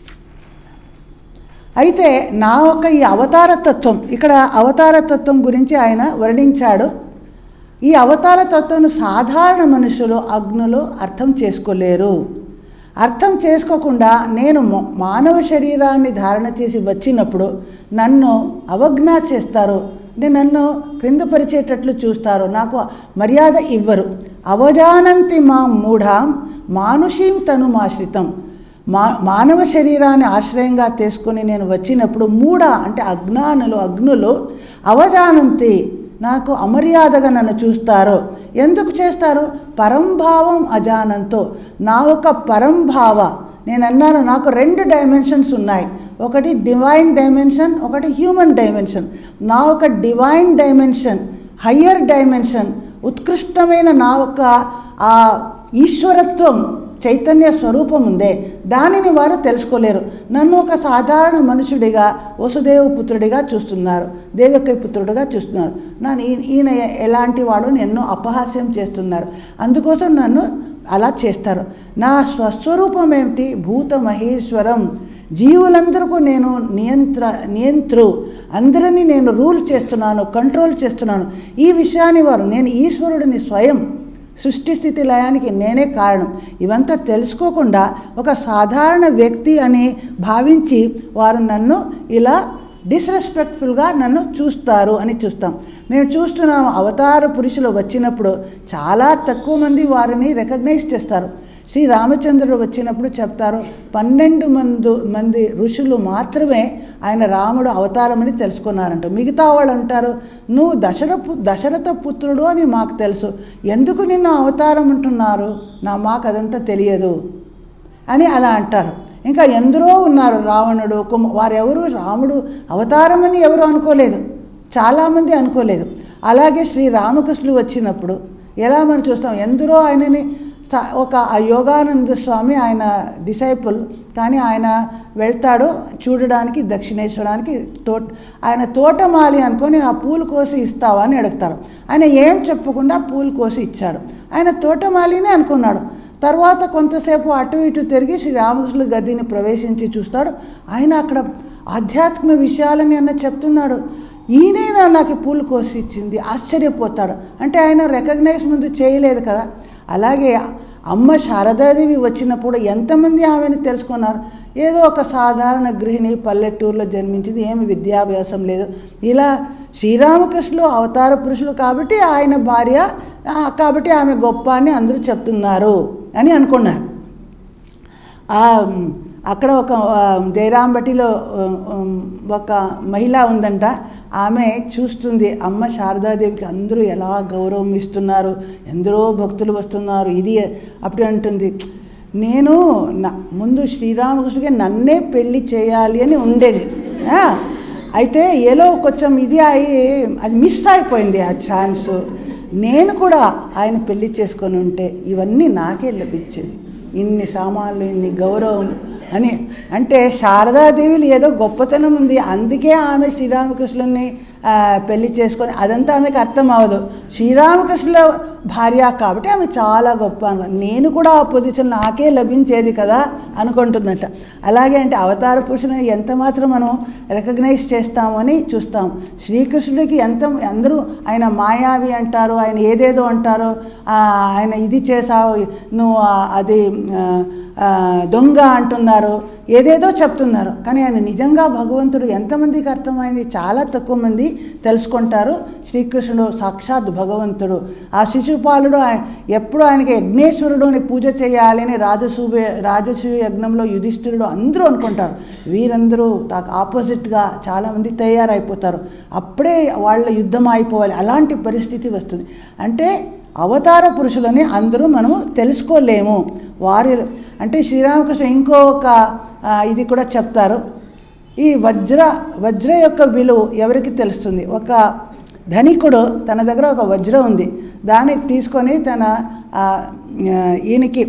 అయితే నా ఒక ఈ అవతార తత్వం ఇక్కడ అవతార తత్వం గురించి ఆయన వర్ణించాడు ఈ అవతార తత్వం సాధారణ మనుషులు అగ్నులు అర్థం చేసుకోలేరు అర్థం చేసుకోకుండా నేను మొ- మానవ శరీరాన్ని ధారణ చేసి వచ్చినప్పుడు నన్ను అవజ్ఞ చేస్తారు అంటే నన్ను క్రిందపరిచేటట్లు చూస్తారు నాకు మర్యాద ఇవ్వరు అవజానంతి మా మూఢాం మానుషీం తనుమాశ్రితం మా మానవ శరీరాన్ని ఆశ్రయంగా తీసుకొని నేను వచ్చినప్పుడు మూఢ అంటే అజ్ఞానులు అగ్నులు అవజానంతి నాకు అమర్యాదగా నన్ను చూస్తారు ఎందుకు చేస్తారు పరంభావం అజానంతో నా ఒక పరంభావ నేను అన్నాను నాకు రెండు డైమెన్షన్స్ ఉన్నాయి ఒకటి డివైన్ డైమెన్షన్ ఒకటి హ్యూమన్ డైమెన్షన్ నా ఒక డివైన్ డైమెన్షన్ హయ్యర్ డైమెన్షన్ ఉత్కృష్టమైన నా ఒక ఆ ఈశ్వరత్వం చైతన్య స్వరూపం ఉందే దానిని వారు తెలుసుకోలేరు నన్ను ఒక సాధారణ మనుషుడిగా వసుదేవ పుత్రుడిగా చూస్తున్నారు దేవకై పుత్రుడిగా చూస్తున్నారు నన్ను ఈ- ఈయన ఎలాంటి వాడు ఎన్నో అపహాస్యం చేస్తున్నారు అందుకోసం నన్ను అలా చేస్తారు నా స్వస్వరూపం ఏమిటి భూత మహేశ్వరం జీవులందరికీ నేను నియంత్ర నియంత్రు అందరినీ నేను రూల్ చేస్తున్నాను కంట్రోల్ చేస్తున్నాను ఈ విషయాన్ని వారు నేను ఈశ్వరుడిని స్వయం సృష్టి స్థితి లయానికి నేనే కారణం ఇవంతా తెలుసుకోకుండా ఒక సాధారణ వ్యక్తి అని భావించి వారు నన్ను ఇలా డిస్రెస్పెక్ట్ఫుల్గా నన్ను చూస్తారు అని చూస్తాం మేము చూస్తున్నాం అవతార పురుషులు వచ్చినప్పుడు చాలా తక్కువ మంది వారిని రికగ్నైజ్ చేస్తారు శ్రీ రామచంద్రుడు వచ్చినప్పుడు చెప్తారు పన్నెండు మంది మంది ఋషులు మాత్రమే ఆయన రాముడు అవతారమని తెలుసుకున్నారంట మిగతా వాళ్ళు అంటారు నువ్వు దశరథ దశరథ పుత్రుడు అని మాకు తెలుసు ఎందుకు నిన్ను అవతారం అంటున్నారు నా మాకు అదంతా తెలియదు అని అలా అంటారు ఇంకా ఎందరో ఉన్నారు రావణుడు కుమ వారెవరు రాముడు అవతారమని ఎవరు అనుకోలేదు చాలామంది అనుకోలేదు అలాగే శ్రీ రామకృష్ణుడు వచ్చినప్పుడు ఎలా మనం చూస్తాం ఎందరో ఆయనని స- ఒక ఆ యోగానంద స్వామి ఆయన డిసైపుల్ కానీ ఆయన వెళ్తాడు చూడడానికి దక్షిణేశ్వరానికి తోట ఆయన తోటమాలి అనుకొని ఆ పూలు కోసి ఇస్తావా అని అడుగుతారు ఆయన ఏం చెప్పకుండా పూలు కోసి ఇచ్చాడు ఆయన తోటమాలినే అనుకున్నాడు తర్వాత కొంతసేపు అటు ఇటు తిరిగి శ్రీ రామకృష్ణుల గదిని ప్రవేశించి చూస్తాడు ఆయన అక్కడ ఆధ్యాత్మిక విషయాలని అన్న చెప్తున్నాడు ఈయనైనా నాకు ఈ పూలు కోసి ఇచ్చింది ఆశ్చర్యపోతాడు అంటే ఆయన రికగ్నైజ్ ముందు చేయలేదు కదా అలాగే అమ్మ శారదాదేవి వచ్చినప్పుడు ఎంతమంది ఆమెను తెలుసుకున్నారు ఏదో ఒక సాధారణ గృహిణి పల్లెటూరులో జన్మించింది ఏమి విద్యాభ్యాసం లేదు ఇలా శ్రీరామకృష్ణులు అవతార పురుషులు కాబట్టి ఆయన భార్య ఆ, కాబట్టి ఆమె గొప్ప అని అందరూ చెప్తున్నారు అని అనుకున్నారు ఆ, అక్కడ ఒక ఆ, జయరాంబటిలో ఆ, ఉమ్, ఒక మహిళ ఉందంట ఆమె చూస్తుంది అమ్మ శారదాదేవికి అందరూ ఎలా గౌరవం ఇస్తున్నారు ఎందరో భక్తులు వస్తున్నారు ఇది అప్పుడు అంటుంది నేను నా ముందు శ్రీరామకృష్ణుడికి నన్నే పెళ్లి చేయాలి అని ఉండేది ఆ, అయితే ఏలో కొంచెం ఇది అయి అది మిస్ అయిపోయింది ఆ ఛాన్స్ నేను కూడా ఆయన పెళ్లి చేసుకొని ఉంటే ఇవన్నీ నాకే లభించేది ఇన్ని సామాన్లు ఇన్ని గౌరవం అని అంటే శారదాదేవిలో ఏదో గొప్పతనం ఉంది అందుకే ఆమె శ్రీరామకృష్ణుని ఆ, పెళ్లి చేసుకొని అదంతా ఆమెకు అర్థం అవ్వదు శ్రీరామకృష్ణుల భార్య కాబట్టి ఆమె చాలా గొప్ప అను నేను కూడా ఆ పొజిషన్ నాకే లభించేది కదా అనుకుంటుందంట అలాగే అంటే అవతార పురుషుని ఎంత మాత్రం మనం రికగ్నైజ్ చేస్తామని చూస్తాం శ్రీకృష్ణుడికి ఎంత అందరూ ఆయన మాయావి అంటారు ఆయన ఏదేదో అంటారు ఆ, ఆయన ఇది చేసావు నువ్వు ఆ, అది ఆ, ఆ, దొంగ అంటున్నారు ఏదేదో చెప్తున్నారు కానీ ఆయన నిజంగా భగవంతుడు ఎంతమందికి అర్థమైంది చాలా తక్కువ మంది తెలుసుకుంటారు శ్రీకృష్ణుడు సాక్షాత్ భగవంతుడు ఆ శిశుపాలుడు ఆయన ఎప్పుడు ఆయనకి యజ్ఞేశ్వరుడు అని పూజ చేయాలని రాజసూయ రాజసూయ యజ్ఞంలో యుధిష్ఠిరుడు అందరూ అనుకుంటారు వీరందరూ నాకు ఆపోజిట్గా చాలామంది తయారైపోతారు అప్పుడే వాళ్ళ యుద్ధం అయిపోవాలి అలాంటి పరిస్థితి వస్తుంది అంటే అవతార పురుషులని అందరూ మనము తెలుసుకోలేము వారి అంటే శ్రీరామకృష్ణ ఇంకొక ఆ, ఇది కూడా చెప్తారు ఈ వజ్ర వజ్ర యొక్క విలువ ఎవరికి తెలుస్తుంది ఒక ధనికుడు తన దగ్గర ఒక వజ్రం ఉంది దాన్ని తీసుకొని తన ఆ, ఆ, ఈయనకి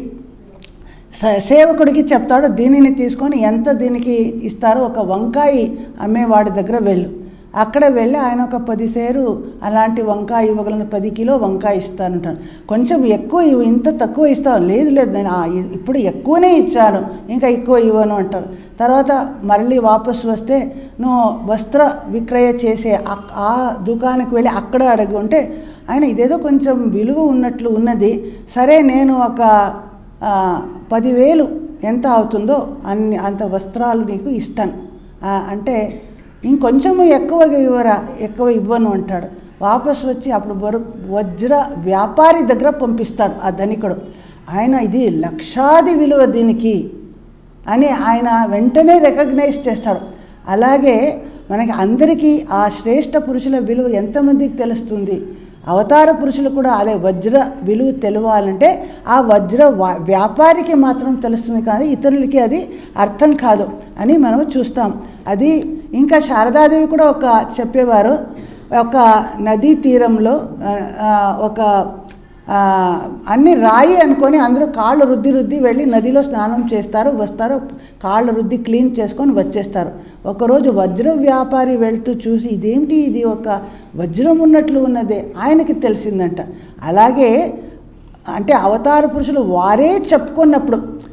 స- సేవకుడికి చెప్తాడు దీనిని తీసుకొని ఎంత దీనికి ఇస్తారో ఒక వంకాయ అమ్మేవాడి దగ్గర వెళ్ళు అక్కడ వెళ్ళి ఆయన ఒక పది సేరు అలాంటి వంకాయ ఇవ్వగలను పది కిలో వంకాయ ఇస్తానంటాను కొంచెం ఎక్కువ ఇవ్వు ఇంత తక్కువ ఇస్తాను లేదు లేదు నేను ఆ, ఇ- ఇప్పుడు ఎక్కువనే ఇచ్చాను ఇంకా ఎక్కువ ఇవ్వను అంటారు తర్వాత మళ్ళీ వాపసు వస్తే నువ్వు వస్త్ర విక్రయ చేసే ఆ- ఆ దుకాణానికి వెళ్ళి అక్కడ అడుగు అంటే ఆయన ఇదేదో కొంచెం విలువ ఉన్నట్లు ఉన్నది సరే నేను ఒక ఆ, పదివేలు ఎంత అవుతుందో అన్ని అంత వస్త్రాలు నీకు ఇస్తాను ఆ, అంటే ఇంకొంచెము ఎక్కువగా ఇవ్వరా ఎక్కువ ఇవ్వను అంటాడు వాపస్ వచ్చి అప్పుడు బరు వజ్ర వ్యాపారి దగ్గర పంపిస్తాడు ఆ ధనికుడు ఆయన ఇది లక్షాది విలువ దీనికి అని ఆయన వెంటనే రికగ్నైజ్ చేస్తాడు అలాగే మనకి అందరికీ ఆ శ్రేష్ఠ పురుషుల విలువ ఎంతమందికి తెలుస్తుంది అవతార పురుషులు కూడా అదే వజ్ర విలువ తెలియాలంటే ఆ వజ్ర వా- వ్యాపారికి మాత్రం తెలుస్తుంది కానీ ఇతరులకి అది అర్థం కాదు అని మనం చూస్తాం అది ఇంకా శారదాదేవి కూడా ఒక చెప్పేవారు ఒక నదీ తీరంలో ఆ, ఆ, ఒక ఆ, అన్ని రాయి అనుకొని అందరూ కాళ్ళు రుద్ది రుద్ది వెళ్ళి నదిలో స్నానం చేస్తారు వస్తారు కాళ్ళు రుద్ది క్లీన్ చేసుకొని వచ్చేస్తారు ఒకరోజు వజ్రం వ్యాపారి వెళ్తూ చూసి ఇదేమిటి ఇది ఒక వజ్రం ఉన్నట్లు ఉన్నదే ఆయనకి తెలిసిందంట అలాగే అంటే అవతార పురుషులు వారే చెప్పుకున్నప్పుడు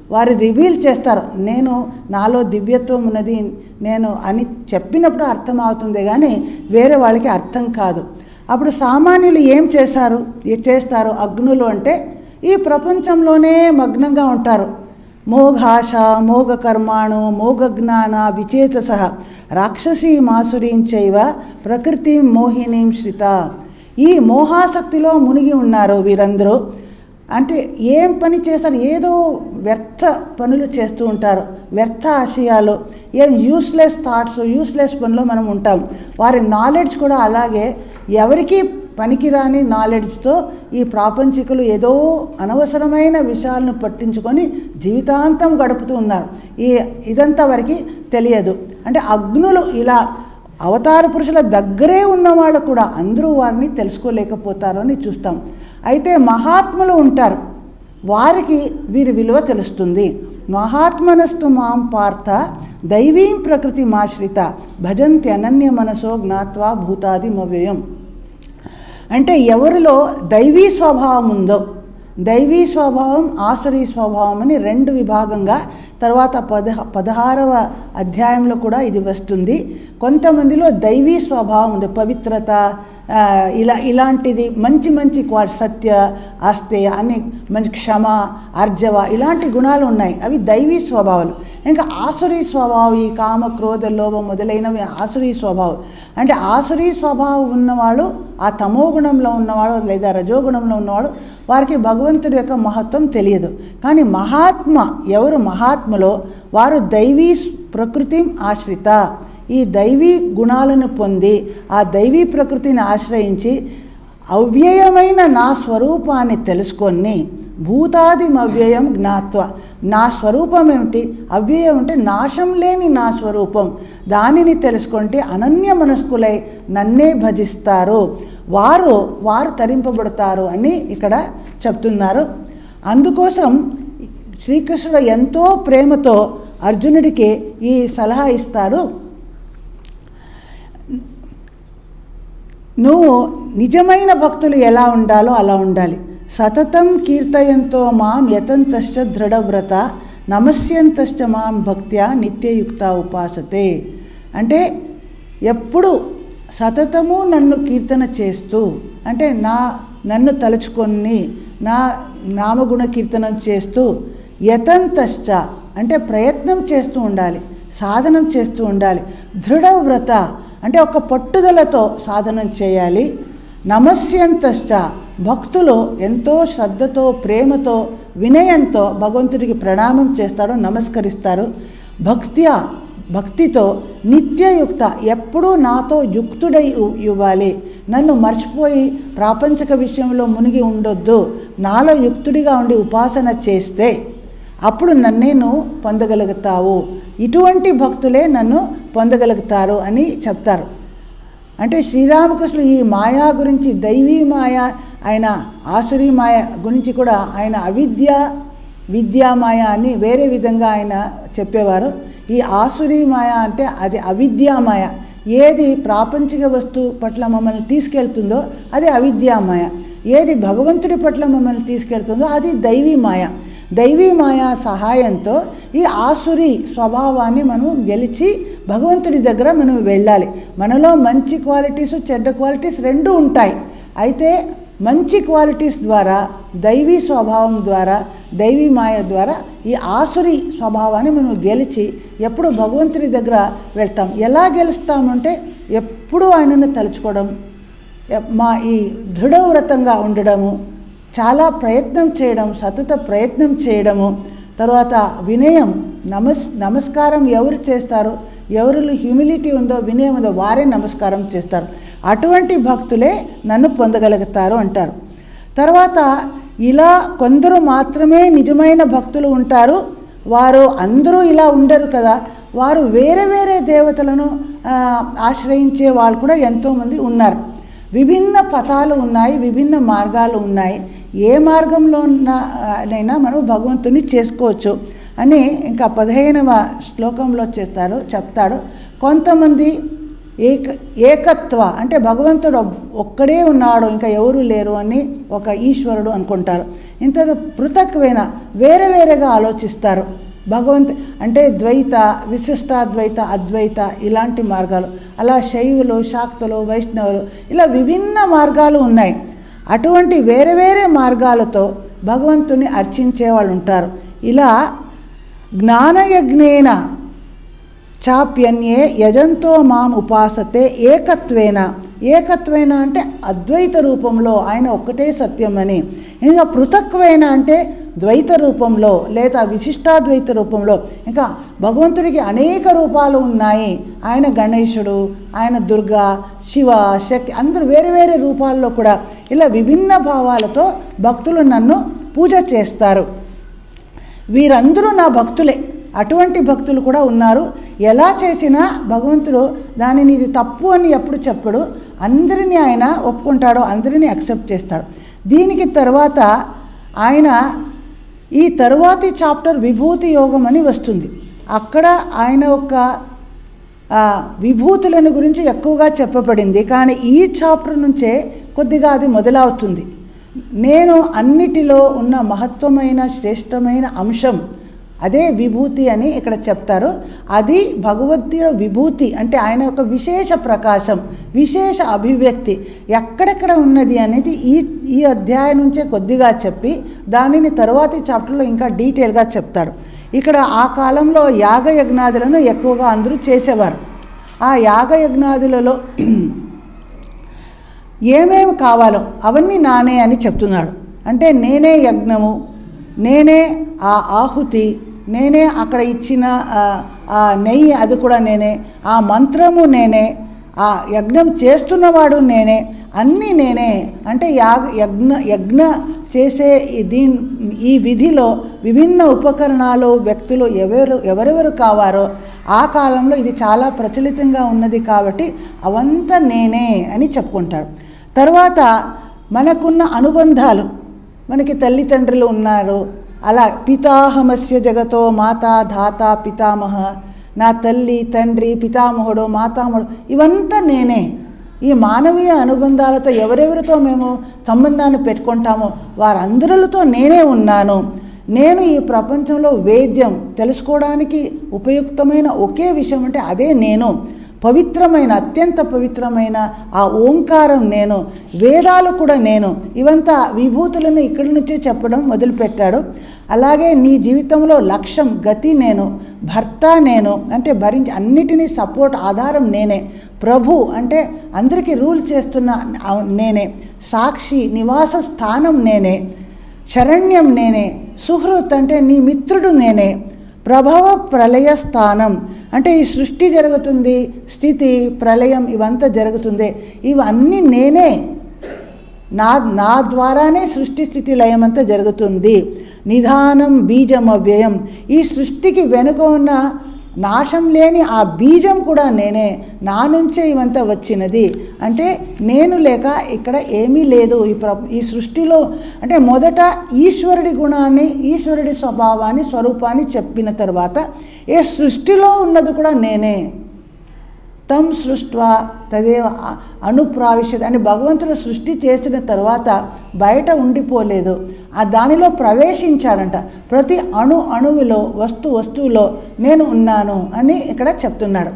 వారు రివీల్ చేస్తారు నేను నాలో దివ్యత్వం ఉన్నది నేను అని చెప్పినప్పుడు అర్థం అవుతుంది కానీ వేరే వాళ్ళకి అర్థం కాదు అప్పుడు సామాన్యులు ఏం చేశారు ఏ చేస్తారు అగ్నులు అంటే ఈ ప్రపంచంలోనే మగ్నంగా ఉంటారు మోఘాష మోఘ కర్మాణు మోఘ జ్ఞాన విచేతస రాక్షసీ మాసురీం చైవ ప్రకృతి మోహినీం శ్రిత ఈ మోహాసక్తిలో మునిగి ఉన్నారు వీరందరూ అంటే ఏం పని చేస్తారు ఏదో వ్యర్థ పనులు చేస్తూ ఉంటారు వ్యర్థ ఆశయాలు ఏం యూస్లెస్ థాట్స్ యూస్లెస్ పనులు మనం ఉంటాం వారి నాలెడ్జ్ కూడా అలాగే ఎవరికి పనికిరాని నాలెడ్జ్తో ఈ ప్రాపంచికులు ఏదో అనవసరమైన విషయాలను పట్టించుకొని జీవితాంతం గడుపుతూ ఉన్నారు ఈ ఇదంతా వారికి తెలియదు అంటే అగ్నులు ఇలా అవతార పురుషుల దగ్గరే ఉన్న వాళ్ళు కూడా అందరూ వారిని తెలుసుకోలేకపోతారు అని చూస్తాం అయితే మహాత్ములు ఉంటారు వారికి వీరి విలువ తెలుస్తుంది మహాత్మనస్తు మాం పార్థ దైవీం ప్రకృతి మాశ్రిత భజంతి అనన్య మనసో జ్ఞాత్వా భూతాది మవ్యయం అంటే ఎవరిలో దైవీ స్వభావం ఉందో దైవీ స్వభావం ఆసురీ స్వభావం అని రెండు విభాగంగా తర్వాత పద పదహారవ అధ్యాయంలో కూడా ఇది వస్తుంది కొంతమందిలో దైవీ స్వభావం ఉంది పవిత్రత ఆ, ఇలా ఇలాంటిది మంచి మంచి క్వా సత్య ఆస్తే అనే మంచి క్షమ ఆర్జవ ఇలాంటి గుణాలు ఉన్నాయి అవి దైవీ స్వభావాలు ఇంకా ఆసురీ స్వభావం ఈ కామ క్రోధ లోభం మొదలైనవి ఆసురీ స్వభావం అంటే ఆసురీ స్వభావం ఉన్నవాడు ఆ తమో గుణంలో ఉన్నవాడు లేదా రజోగుణంలో ఉన్నవాడు వారికి భగవంతుడి యొక్క మహత్వం తెలియదు కానీ మహాత్మ ఎవరు మహాత్మలో వారు దైవీ ప్రకృతి ఆశ్రిత ఈ దైవీ గుణాలను పొంది ఆ దైవీ ప్రకృతిని ఆశ్రయించి అవ్యయమైన నా స్వరూపాన్ని తెలుసుకొని భూతాది అవ్యయం జ్ఞాత్వ నా స్వరూపం ఏమిటి అవ్యయం అంటే నాశం లేని నా స్వరూపం దానిని తెలుసుకుంటే అనన్య మనస్కులై నన్నే భజిస్తారు వారు వారు తరింపబడతారు అని ఇక్కడ చెప్తున్నారు అందుకోసం శ్రీకృష్ణుడు ఎంతో ప్రేమతో అర్జునుడికి ఈ సలహా ఇస్తాడు నువ్వు నిజమైన భక్తులు ఎలా ఉండాలో అలా ఉండాలి సతతం కీర్తయంతో మాం యతంతశ్చ దృఢవ్రత నమస్యంతశ్చ మాం భక్త్యా నిత్యయుక్త ఉపాసతే అంటే ఎప్పుడు సతతము నన్ను కీర్తన చేస్తూ అంటే నా నన్ను తలుచుకొని నా నామగుణ కీర్తనం చేస్తూ యతంతశ్చ అంటే ప్రయత్నం చేస్తూ ఉండాలి సాధనం చేస్తూ ఉండాలి దృఢవ్రత అంటే ఒక పట్టుదలతో సాధనం చేయాలి నమస్యంతశ్చ భక్తులు ఎంతో శ్రద్ధతో ప్రేమతో వినయంతో భగవంతుడికి ప్రణామం చేస్తారు నమస్కరిస్తారు భక్త్యా భక్తితో నిత్యయుక్త ఎప్పుడూ నాతో యుక్తుడై ఇవ్- ఇవ్వాలి నన్ను మర్చిపోయి ప్రాపంచిక విషయంలో మునిగి ఉండొద్దు నాలో యుక్తుడిగా ఉండి ఉపాసన చేస్తే అప్పుడు నన్నే నువ్వు పొందగలుగుతావు ఇటువంటి భక్తులే నన్ను పొందగలుగుతారు అని చెప్తారు అంటే శ్రీరామకృష్ణుడు ఈ మాయా గురించి దైవీ మాయ ఆయన ఆసురీ మాయ గురించి కూడా ఆయన అవిద్య విద్యామాయ అని వేరే విధంగా ఆయన చెప్పేవారు ఈ ఆసురీ మాయ అంటే అది అవిద్యామాయ ఏది ప్రాపంచిక వస్తువు పట్ల మమ్మల్ని తీసుకెళ్తుందో అది అవిద్యామాయ ఏది భగవంతుడి పట్ల మమ్మల్ని తీసుకెళ్తుందో అది దైవీ మాయ దైవీ మాయా సహాయంతో ఈ ఆసురి స్వభావాన్ని మనం గెలిచి భగవంతుడి దగ్గర మనం వెళ్ళాలి మనలో మంచి క్వాలిటీస్ చెడ్డ క్వాలిటీస్ రెండు ఉంటాయి అయితే మంచి క్వాలిటీస్ ద్వారా దైవీ స్వభావం ద్వారా దైవీ మాయ ద్వారా ఈ ఆసురి స్వభావాన్ని మనం గెలిచి ఎప్పుడు భగవంతుడి దగ్గర వెళ్తాం ఎలా గెలుస్తామంటే ఎప్పుడూ ఆయనను తలుచుకోవడం ఎ- మా ఈ దృఢవ్రతంగా ఉండడము చాలా ప్రయత్నం చేయడం సతత ప్రయత్నం చేయడము తర్వాత వినయం నమస్ నమస్కారం ఎవరు చేస్తారో ఎవరిలో హ్యూమిలిటీ ఉందో వినయం ఉందో వారే నమస్కారం చేస్తారు అటువంటి భక్తులే నన్ను పొందగలుగుతారు అంటారు తర్వాత ఇలా కొందరు మాత్రమే నిజమైన భక్తులు ఉంటారు వారు అందరూ ఇలా ఉండరు కదా వారు వేరే వేరే దేవతలను ఆ, ఆశ్రయించే వాళ్ళు కూడా ఎంతోమంది ఉన్నారు విభిన్న పథాలు ఉన్నాయి విభిన్న మార్గాలు ఉన్నాయి ఏ మార్గంలో నైనా మనం భగవంతుని చేసుకోవచ్చు అని ఇంకా పదిహేనవ శ్లోకంలో చేస్తారు చెప్తాడు కొంతమంది ఏక ఏకత్వ అంటే భగవంతుడు ఒక్కడే ఉన్నాడు ఇంకా ఎవరు లేరు అని ఒక ఈశ్వరుడు అనుకుంటారు ఇంత పృథక్వైన వేరే వేరేగా ఆలోచిస్తారు భగవంత్ అంటే ద్వైత విశిష్టాద్వైత అద్వైత ఇలాంటి మార్గాలు అలా శైవులు శాక్తులు వైష్ణవులు ఇలా విభిన్న మార్గాలు ఉన్నాయి అటువంటి వేరే వేరే మార్గాలతో భగవంతుని అర్చించే వాళ్ళు ఉంటారు ఇలా జ్ఞానయజ్ఞేన చాప్యన్యే యజంతో మాం ఉపాసతే ఏకత్వేన ఏకత్వేన అంటే అద్వైత రూపంలో ఆయన ఒక్కటే సత్యం అని ఇంకా పృథక్వేన అంటే ద్వైత రూపంలో లేదా విశిష్టాద్వైత రూపంలో ఇంకా భగవంతుడికి అనేక రూపాలు ఉన్నాయి ఆయన గణేశుడు ఆయన దుర్గా శివ శక్తి అందరూ వేరే వేరే రూపాల్లో కూడా ఇలా విభిన్న భావాలతో భక్తులు నన్ను పూజ చేస్తారు వీరందరూ నా భక్తులే అటువంటి భక్తులు కూడా ఉన్నారు ఎలా చేసినా భగవంతుడు దానిని ఇది తప్పు అని ఎప్పుడు చెప్పడు అందరినీ ఆయన ఒప్పుకుంటాడో అందరినీ అక్సెప్ట్ చేస్తాడు దీనికి తర్వాత ఆయన ఈ తరువాతి చాప్టర్ విభూతి యోగం అని వస్తుంది అక్కడ ఆయన యొక్క ఆ, విభూతులను గురించి ఎక్కువగా చెప్పబడింది కానీ ఈ చాప్టర్ నుంచే కొద్దిగా అది మొదలవుతుంది నేను అన్నిటిలో ఉన్న మహత్వమైన శ్రేష్టమైన అంశం అదే విభూతి అని ఇక్కడ చెప్తారు అది భగవద్గీత విభూతి అంటే ఆయన యొక్క విశేష ప్రకాశం విశేష అభివ్యక్తి ఎక్కడెక్కడ ఉన్నది అనేది ఈ ఈ అధ్యాయం నుంచే కొద్దిగా చెప్పి దానిని తరువాతి చాప్టర్లో ఇంకా డీటెయిల్గా చెప్తాడు ఇక్కడ ఆ కాలంలో యాగయజ్ఞాదులను ఎక్కువగా అందరూ చేసేవారు ఆ యాగయజ్ఞాదులలో ఏమేమి కావాలో అవన్నీ నానే అని చెప్తున్నాడు అంటే నేనే యజ్ఞము నేనే ఆ ఆహుతి నేనే అక్కడ ఇచ్చిన ఆ, ఆ నెయ్యి అది కూడా నేనే ఆ మంత్రము నేనే ఆ యజ్ఞం చేస్తున్నవాడు నేనే అన్నీ నేనే అంటే యాగ యజ్ఞ యజ్ఞ చేసే ఈ దీన్ ఈ విధిలో విభిన్న ఉపకరణాలు వ్యక్తులు ఎవరు ఎవరెవరు కావారో ఆ కాలంలో ఇది చాలా ప్రచలితంగా ఉన్నది కాబట్టి అవంతా నేనే అని చెప్పుకుంటాడు తర్వాత మనకున్న అనుబంధాలు మనకి తల్లిదండ్రులు ఉన్నారు అలా పితాహమస్య జగతో మాత ధాత పితామహ నా తల్లి తండ్రి పితామహుడు మాతామహుడు ఇవంతా నేనే ఈ మానవీయ అనుబంధాలతో ఎవరెవరితో మేము సంబంధాన్ని పెట్టుకుంటామో వారందరితో నేనే ఉన్నాను నేను ఈ ప్రపంచంలో వేద్యం తెలుసుకోవడానికి ఉపయుక్తమైన ఒకే విషయం అంటే అదే నేను పవిత్రమైన అత్యంత పవిత్రమైన ఆ ఓంకారం నేను వేదాలు కూడా నేను ఇవంతా విభూతులను ఇక్కడి నుంచే చెప్పడం మొదలుపెట్టాడు అలాగే నీ జీవితంలో లక్ష్యం గతి నేను భర్త నేను అంటే భరించి అన్నిటినీ సపోర్ట్ ఆధారం నేనే ప్రభు అంటే అందరికీ రూల్ చేస్తున్న ఆ- నేనే సాక్షి నివాస స్థానం నేనే శరణ్యం నేనే సుహృత్ అంటే నీ మిత్రుడు నేనే ప్రభవ ప్రళయ స్థానం అంటే ఈ సృష్టి జరుగుతుంది స్థితి ప్రళయం ఇవంతా జరుగుతుంది ఇవన్నీ నేనే నా నా ద్వారానే సృష్టి స్థితి లయమంతా జరుగుతుంది నిధానం బీజం అవ్యయం ఈ సృష్టికి వెనుక ఉన్న నాశం లేని ఆ బీజం కూడా నేనే నా నుంచే ఇవంతా వచ్చినది అంటే నేను లేక ఇక్కడ ఏమీ లేదు ఈ ప్ర ఈ సృష్టిలో అంటే మొదట ఈశ్వరుడి గుణాన్ని ఈశ్వరుడి స్వభావాన్ని స్వరూపాన్ని చెప్పిన తర్వాత ఏ సృష్టిలో ఉన్నది కూడా నేనే తం సృష్ట్వా తదేవ అ- అనుప్రావిశ్యత అని భగవంతుడు సృష్టి చేసిన తర్వాత బయట ఉండిపోలేదు ఆ దానిలో ప్రవేశించాడంట ప్రతి అణు అణువులో వస్తు వస్తువులో నేను ఉన్నాను అని ఇక్కడ చెప్తున్నాడు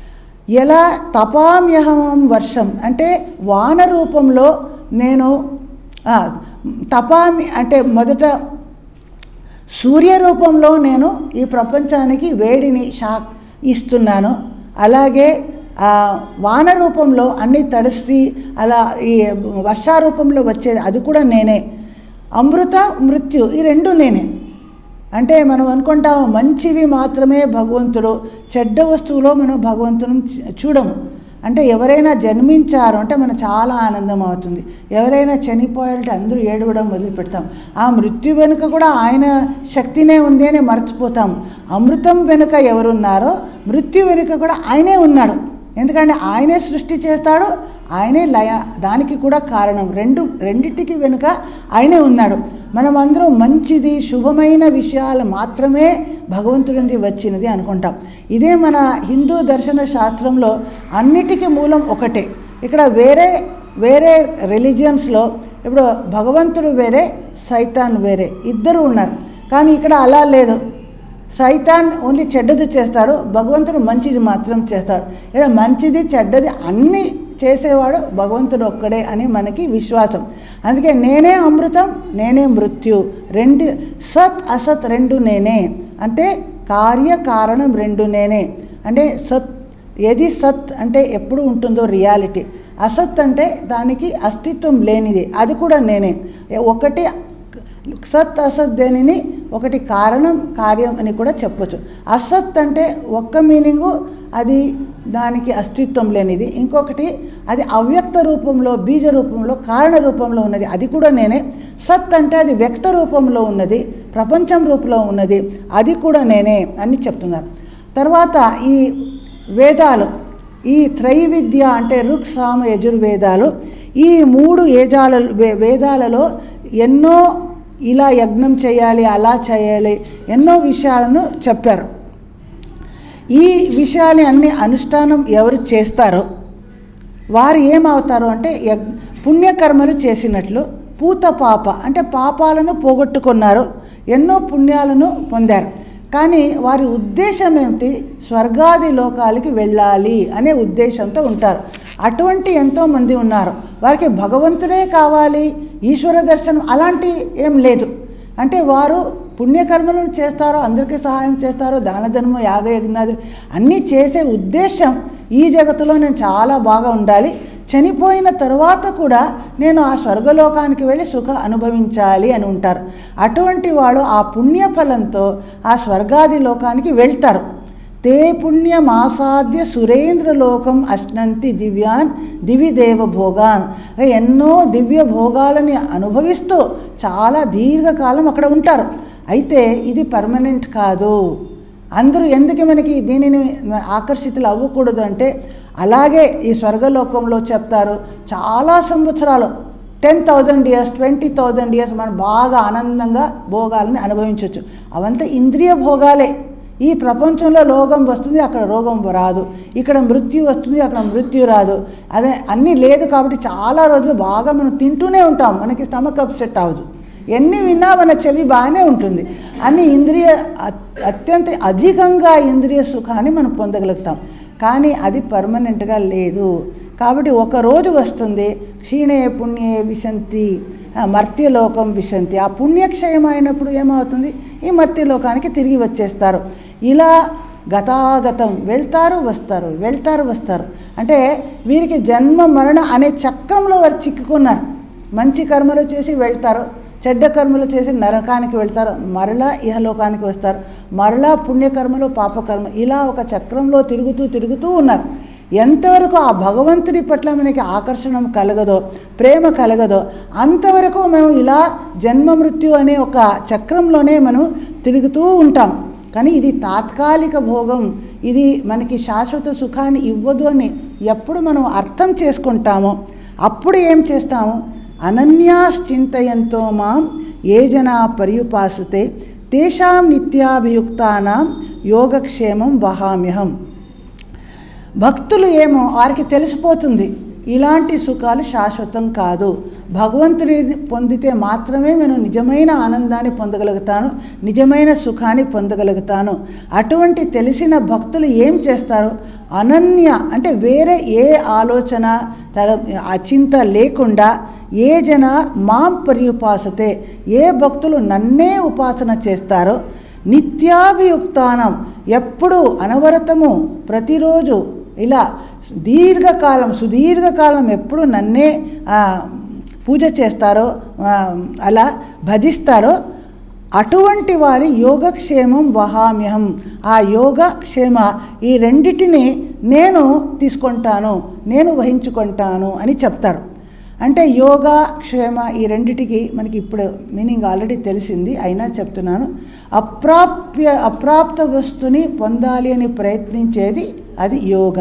ఎలా తపామ్యహమం వర్షం అంటే వాన రూపంలో నేను ఆ, తపామి అంటే మొదట సూర్య రూపంలో నేను ఈ ప్రపంచానికి వేడిని షాక్ ఇస్తున్నాను అలాగే ఆ, వాన రూపంలో అన్ని తడిసి అలా ఈ వర్షారూపంలో వచ్చేది అది కూడా నేనే అమృత మృత్యు ఈ రెండు నేనే అంటే మనం అనుకుంటాం మంచివి మాత్రమే భగవంతుడు చెడ్డ వస్తువులో మనం భగవంతుని చ- చూడము అంటే ఎవరైనా జన్మించారు అంటే మనకు చాలా ఆనందం అవుతుంది ఎవరైనా చనిపోయారంటే అందరూ ఏడవడం మొదలు పెడతాం ఆ మృత్యు వెనుక కూడా ఆయన శక్తినే ఉంది అని మర్చిపోతాం అమృతం వెనుక ఎవరున్నారో మృత్యు వెనుక కూడా ఆయనే ఉన్నాడు ఎందుకంటే ఆయనే సృష్టి చేస్తాడు ఆయనే లయ దానికి కూడా కారణం రెండు రెండిటికి వెనుక ఆయనే ఉన్నాడు మనం అందరం మంచిది శుభమైన విషయాలు మాత్రమే భగవంతుడింది వచ్చినది అనుకుంటాం ఇదే మన హిందూ దర్శన శాస్త్రంలో అన్నిటికీ మూలం ఒకటే ఇక్కడ వేరే వేరే రిలీజియన్స్లో ఇప్పుడు భగవంతుడు వేరే సైతాన్ వేరే ఇద్దరు ఉన్నారు కానీ ఇక్కడ అలా లేదు సైతాన్ ఓన్లీ చెడ్డది చేస్తాడు భగవంతుడు మంచిది మాత్రం చేస్తాడు ఇక్కడ మంచిది చెడ్డది అన్నీ చేసేవాడు భగవంతుడు ఒక్కడే అని మనకి విశ్వాసం అందుకే నేనే అమృతం నేనే మృత్యు రెండు సత్ అసత్ రెండు నేనే అంటే కార్యకారణం రెండు నేనే అంటే సత్ ఏది సత్ అంటే ఎప్పుడు ఉంటుందో రియాలిటీ అసత్ అంటే దానికి అస్తిత్వం లేనిది అది కూడా నేనే ఒకటి సత్ అసత్ దేనిని ఒకటి కారణం కార్యం అని కూడా చెప్పొచ్చు అసత్ అంటే ఒక్క మీనింగు అది దానికి అస్తిత్వం లేనిది ఇంకొకటి అది అవ్యక్త రూపంలో బీజ రూపంలో కారణ రూపంలో ఉన్నది అది కూడా నేనే సత్ అంటే అది వ్యక్త రూపంలో ఉన్నది ప్రపంచం రూపంలో ఉన్నది అది కూడా నేనే అని చెప్తున్నారు తర్వాత ఈ వేదాలు ఈ త్రైవిద్య అంటే రుక్ సామ యజుర్వేదాలు ఈ మూడు ఏజాల వే- వేదాలలో ఎన్నో ఇలా యజ్ఞం చేయాలి అలా చేయాలి ఎన్నో విషయాలను చెప్పారు ఈ విషయాన్ని అన్ని అనుష్ఠానం ఎవరు చేస్తారో వారు ఏమవుతారు అంటే యగ్ పుణ్యకర్మలు చేసినట్లు పూత పాప అంటే పాపాలను పోగొట్టుకున్నారు ఎన్నో పుణ్యాలను పొందారు కానీ వారి ఉద్దేశం ఏమిటి స్వర్గాది లోకాలకి వెళ్ళాలి అనే ఉద్దేశంతో ఉంటారు అటువంటి ఎంతోమంది ఉన్నారు వారికి భగవంతుడే కావాలి ఈశ్వర దర్శనం అలాంటి ఏం లేదు అంటే వారు పుణ్యకర్మలను చేస్తారో అందరికీ సహాయం చేస్తారో దాన ధర్మం యాగ యజ్ఞాదులు అన్నీ చేసే ఉద్దేశం ఈ జగత్తులో నేను చాలా బాగా ఉండాలి చనిపోయిన తరువాత కూడా నేను ఆ స్వర్గలోకానికి వెళ్ళి సుఖ అనుభవించాలి అని ఉంటారు అటువంటి వాళ్ళు ఆ పుణ్యఫలంతో ఆ స్వర్గాది లోకానికి వెళ్తారు తే పుణ్యమాసాద్య సురేంద్రలోకం అశ్నంతి దివ్యాన్ దివి దేవ భోగాన్ ఎన్నో దివ్య భోగాలని అనుభవిస్తూ చాలా దీర్ఘకాలం అక్కడ ఉంటారు అయితే ఇది పర్మనెంట్ కాదు అందరూ ఎందుకు మనకి దీనిని ఆకర్షితులు అవ్వకూడదు అంటే అలాగే ఈ స్వర్గలోకంలో చెప్తారు చాలా సంవత్సరాలు ten thousand years twenty thousand years మనం బాగా ఆనందంగా భోగాలని అనుభవించవచ్చు అవంతా ఇంద్రియ భోగాలే ఈ ప్రపంచంలో రోగం వస్తుంది అక్కడ రోగం రాదు ఇక్కడ మృత్యు వస్తుంది అక్కడ మృత్యు రాదు అదే అన్నీ లేదు కాబట్టి చాలా రోజులు బాగా మనం తింటూనే ఉంటాం మనకి స్టమక్ అప్సెట్ అవ్వదు ఎన్ని విన్నా మన చెవి బాగానే ఉంటుంది అన్ని ఇంద్రియ అత్- అత్యంత అధికంగా ఇంద్రియ సుఖాన్ని మనం పొందగలుగుతాం కానీ అది పర్మనెంట్గా లేదు కాబట్టి ఒక రోజు వస్తుంది క్షీణే పుణ్యే విశంతి ఆ, మర్త్యలోకం విశంతి ఆ పుణ్యక్షయం అయినప్పుడు ఏమవుతుంది ఈ మర్త్యలోకానికి తిరిగి వచ్చేస్తారు ఇలా గతాగతం వెళ్తారు వస్తారు వెళ్తారు వస్తారు అంటే వీరికి జన్మ మరణ అనే చక్రంలో వారు చిక్కుకున్నారు మంచి కర్మలు చేసి వెళ్తారు చెడ్డ కర్మలు చేసి నరకానికి వెళ్తారు మరలా ఇహలోకానికి వస్తారు మరలా పుణ్యకర్మలు పాపకర్మ ఇలా ఒక చక్రంలో తిరుగుతూ తిరుగుతూ ఉన్నారు ఎంతవరకు ఆ భగవంతుడి పట్ల మనకి ఆకర్షణ కలగదో ప్రేమ కలగదో అంతవరకు మనం ఇలా జన్మ మృత్యు అనే ఒక చక్రంలోనే మనం తిరుగుతూ ఉంటాం కానీ ఇది తాత్కాలిక భోగం ఇది మనకి శాశ్వత సుఖాన్ని ఇవ్వదు అని ఎప్పుడు మనం అర్థం చేసుకుంటామో అప్పుడు ఏం చేస్తాము అనన్యాశ్చింతయంతో మాం ఏ జనా పర్యుపాసతే తేషాం నిత్యాభియుక్తానాం యోగక్షేమం వహామ్యహం భక్తులు ఏమో వారికి తెలిసిపోతుంది ఇలాంటి సుఖాలు శాశ్వతం కాదు భగవంతుడిని పొందితే మాత్రమే నేను నిజమైన ఆనందాన్ని పొందగలుగుతాను నిజమైన సుఖాన్ని పొందగలుగుతాను అటువంటి తెలిసిన భక్తులు ఏం చేస్తారు అనన్య అంటే వేరే ఏ ఆలోచన తల అచింత లేకుండా ఏ జన మాం పర్యుపాసతే ఏ భక్తులు నన్నే ఉపాసన చేస్తారో నిత్యాభియుక్తానం ఎప్పుడు అనవరతము ప్రతిరోజు ఇలా దీర్ఘకాలం సుదీర్ఘకాలం ఎప్పుడు నన్నే ఆ, పూజ చేస్తారో ఆ, అలా భజిస్తారో అటువంటి వారి యోగక్షేమం వహామ్యహం ఆ యోగక్షేమ ఈ రెండిటిని నేను తీసుకుంటాను నేను వహించుకుంటాను అని చెప్తారు అంటే యోగా క్షేమ ఈ రెండిటికి మనకి ఇప్పుడు మీనింగ్ ఆల్రెడీ తెలిసింది అయినా చెప్తున్నాను అప్రాప్య అప్రాప్త వస్తుని పొందాలి అని ప్రయత్నించేది అది యోగ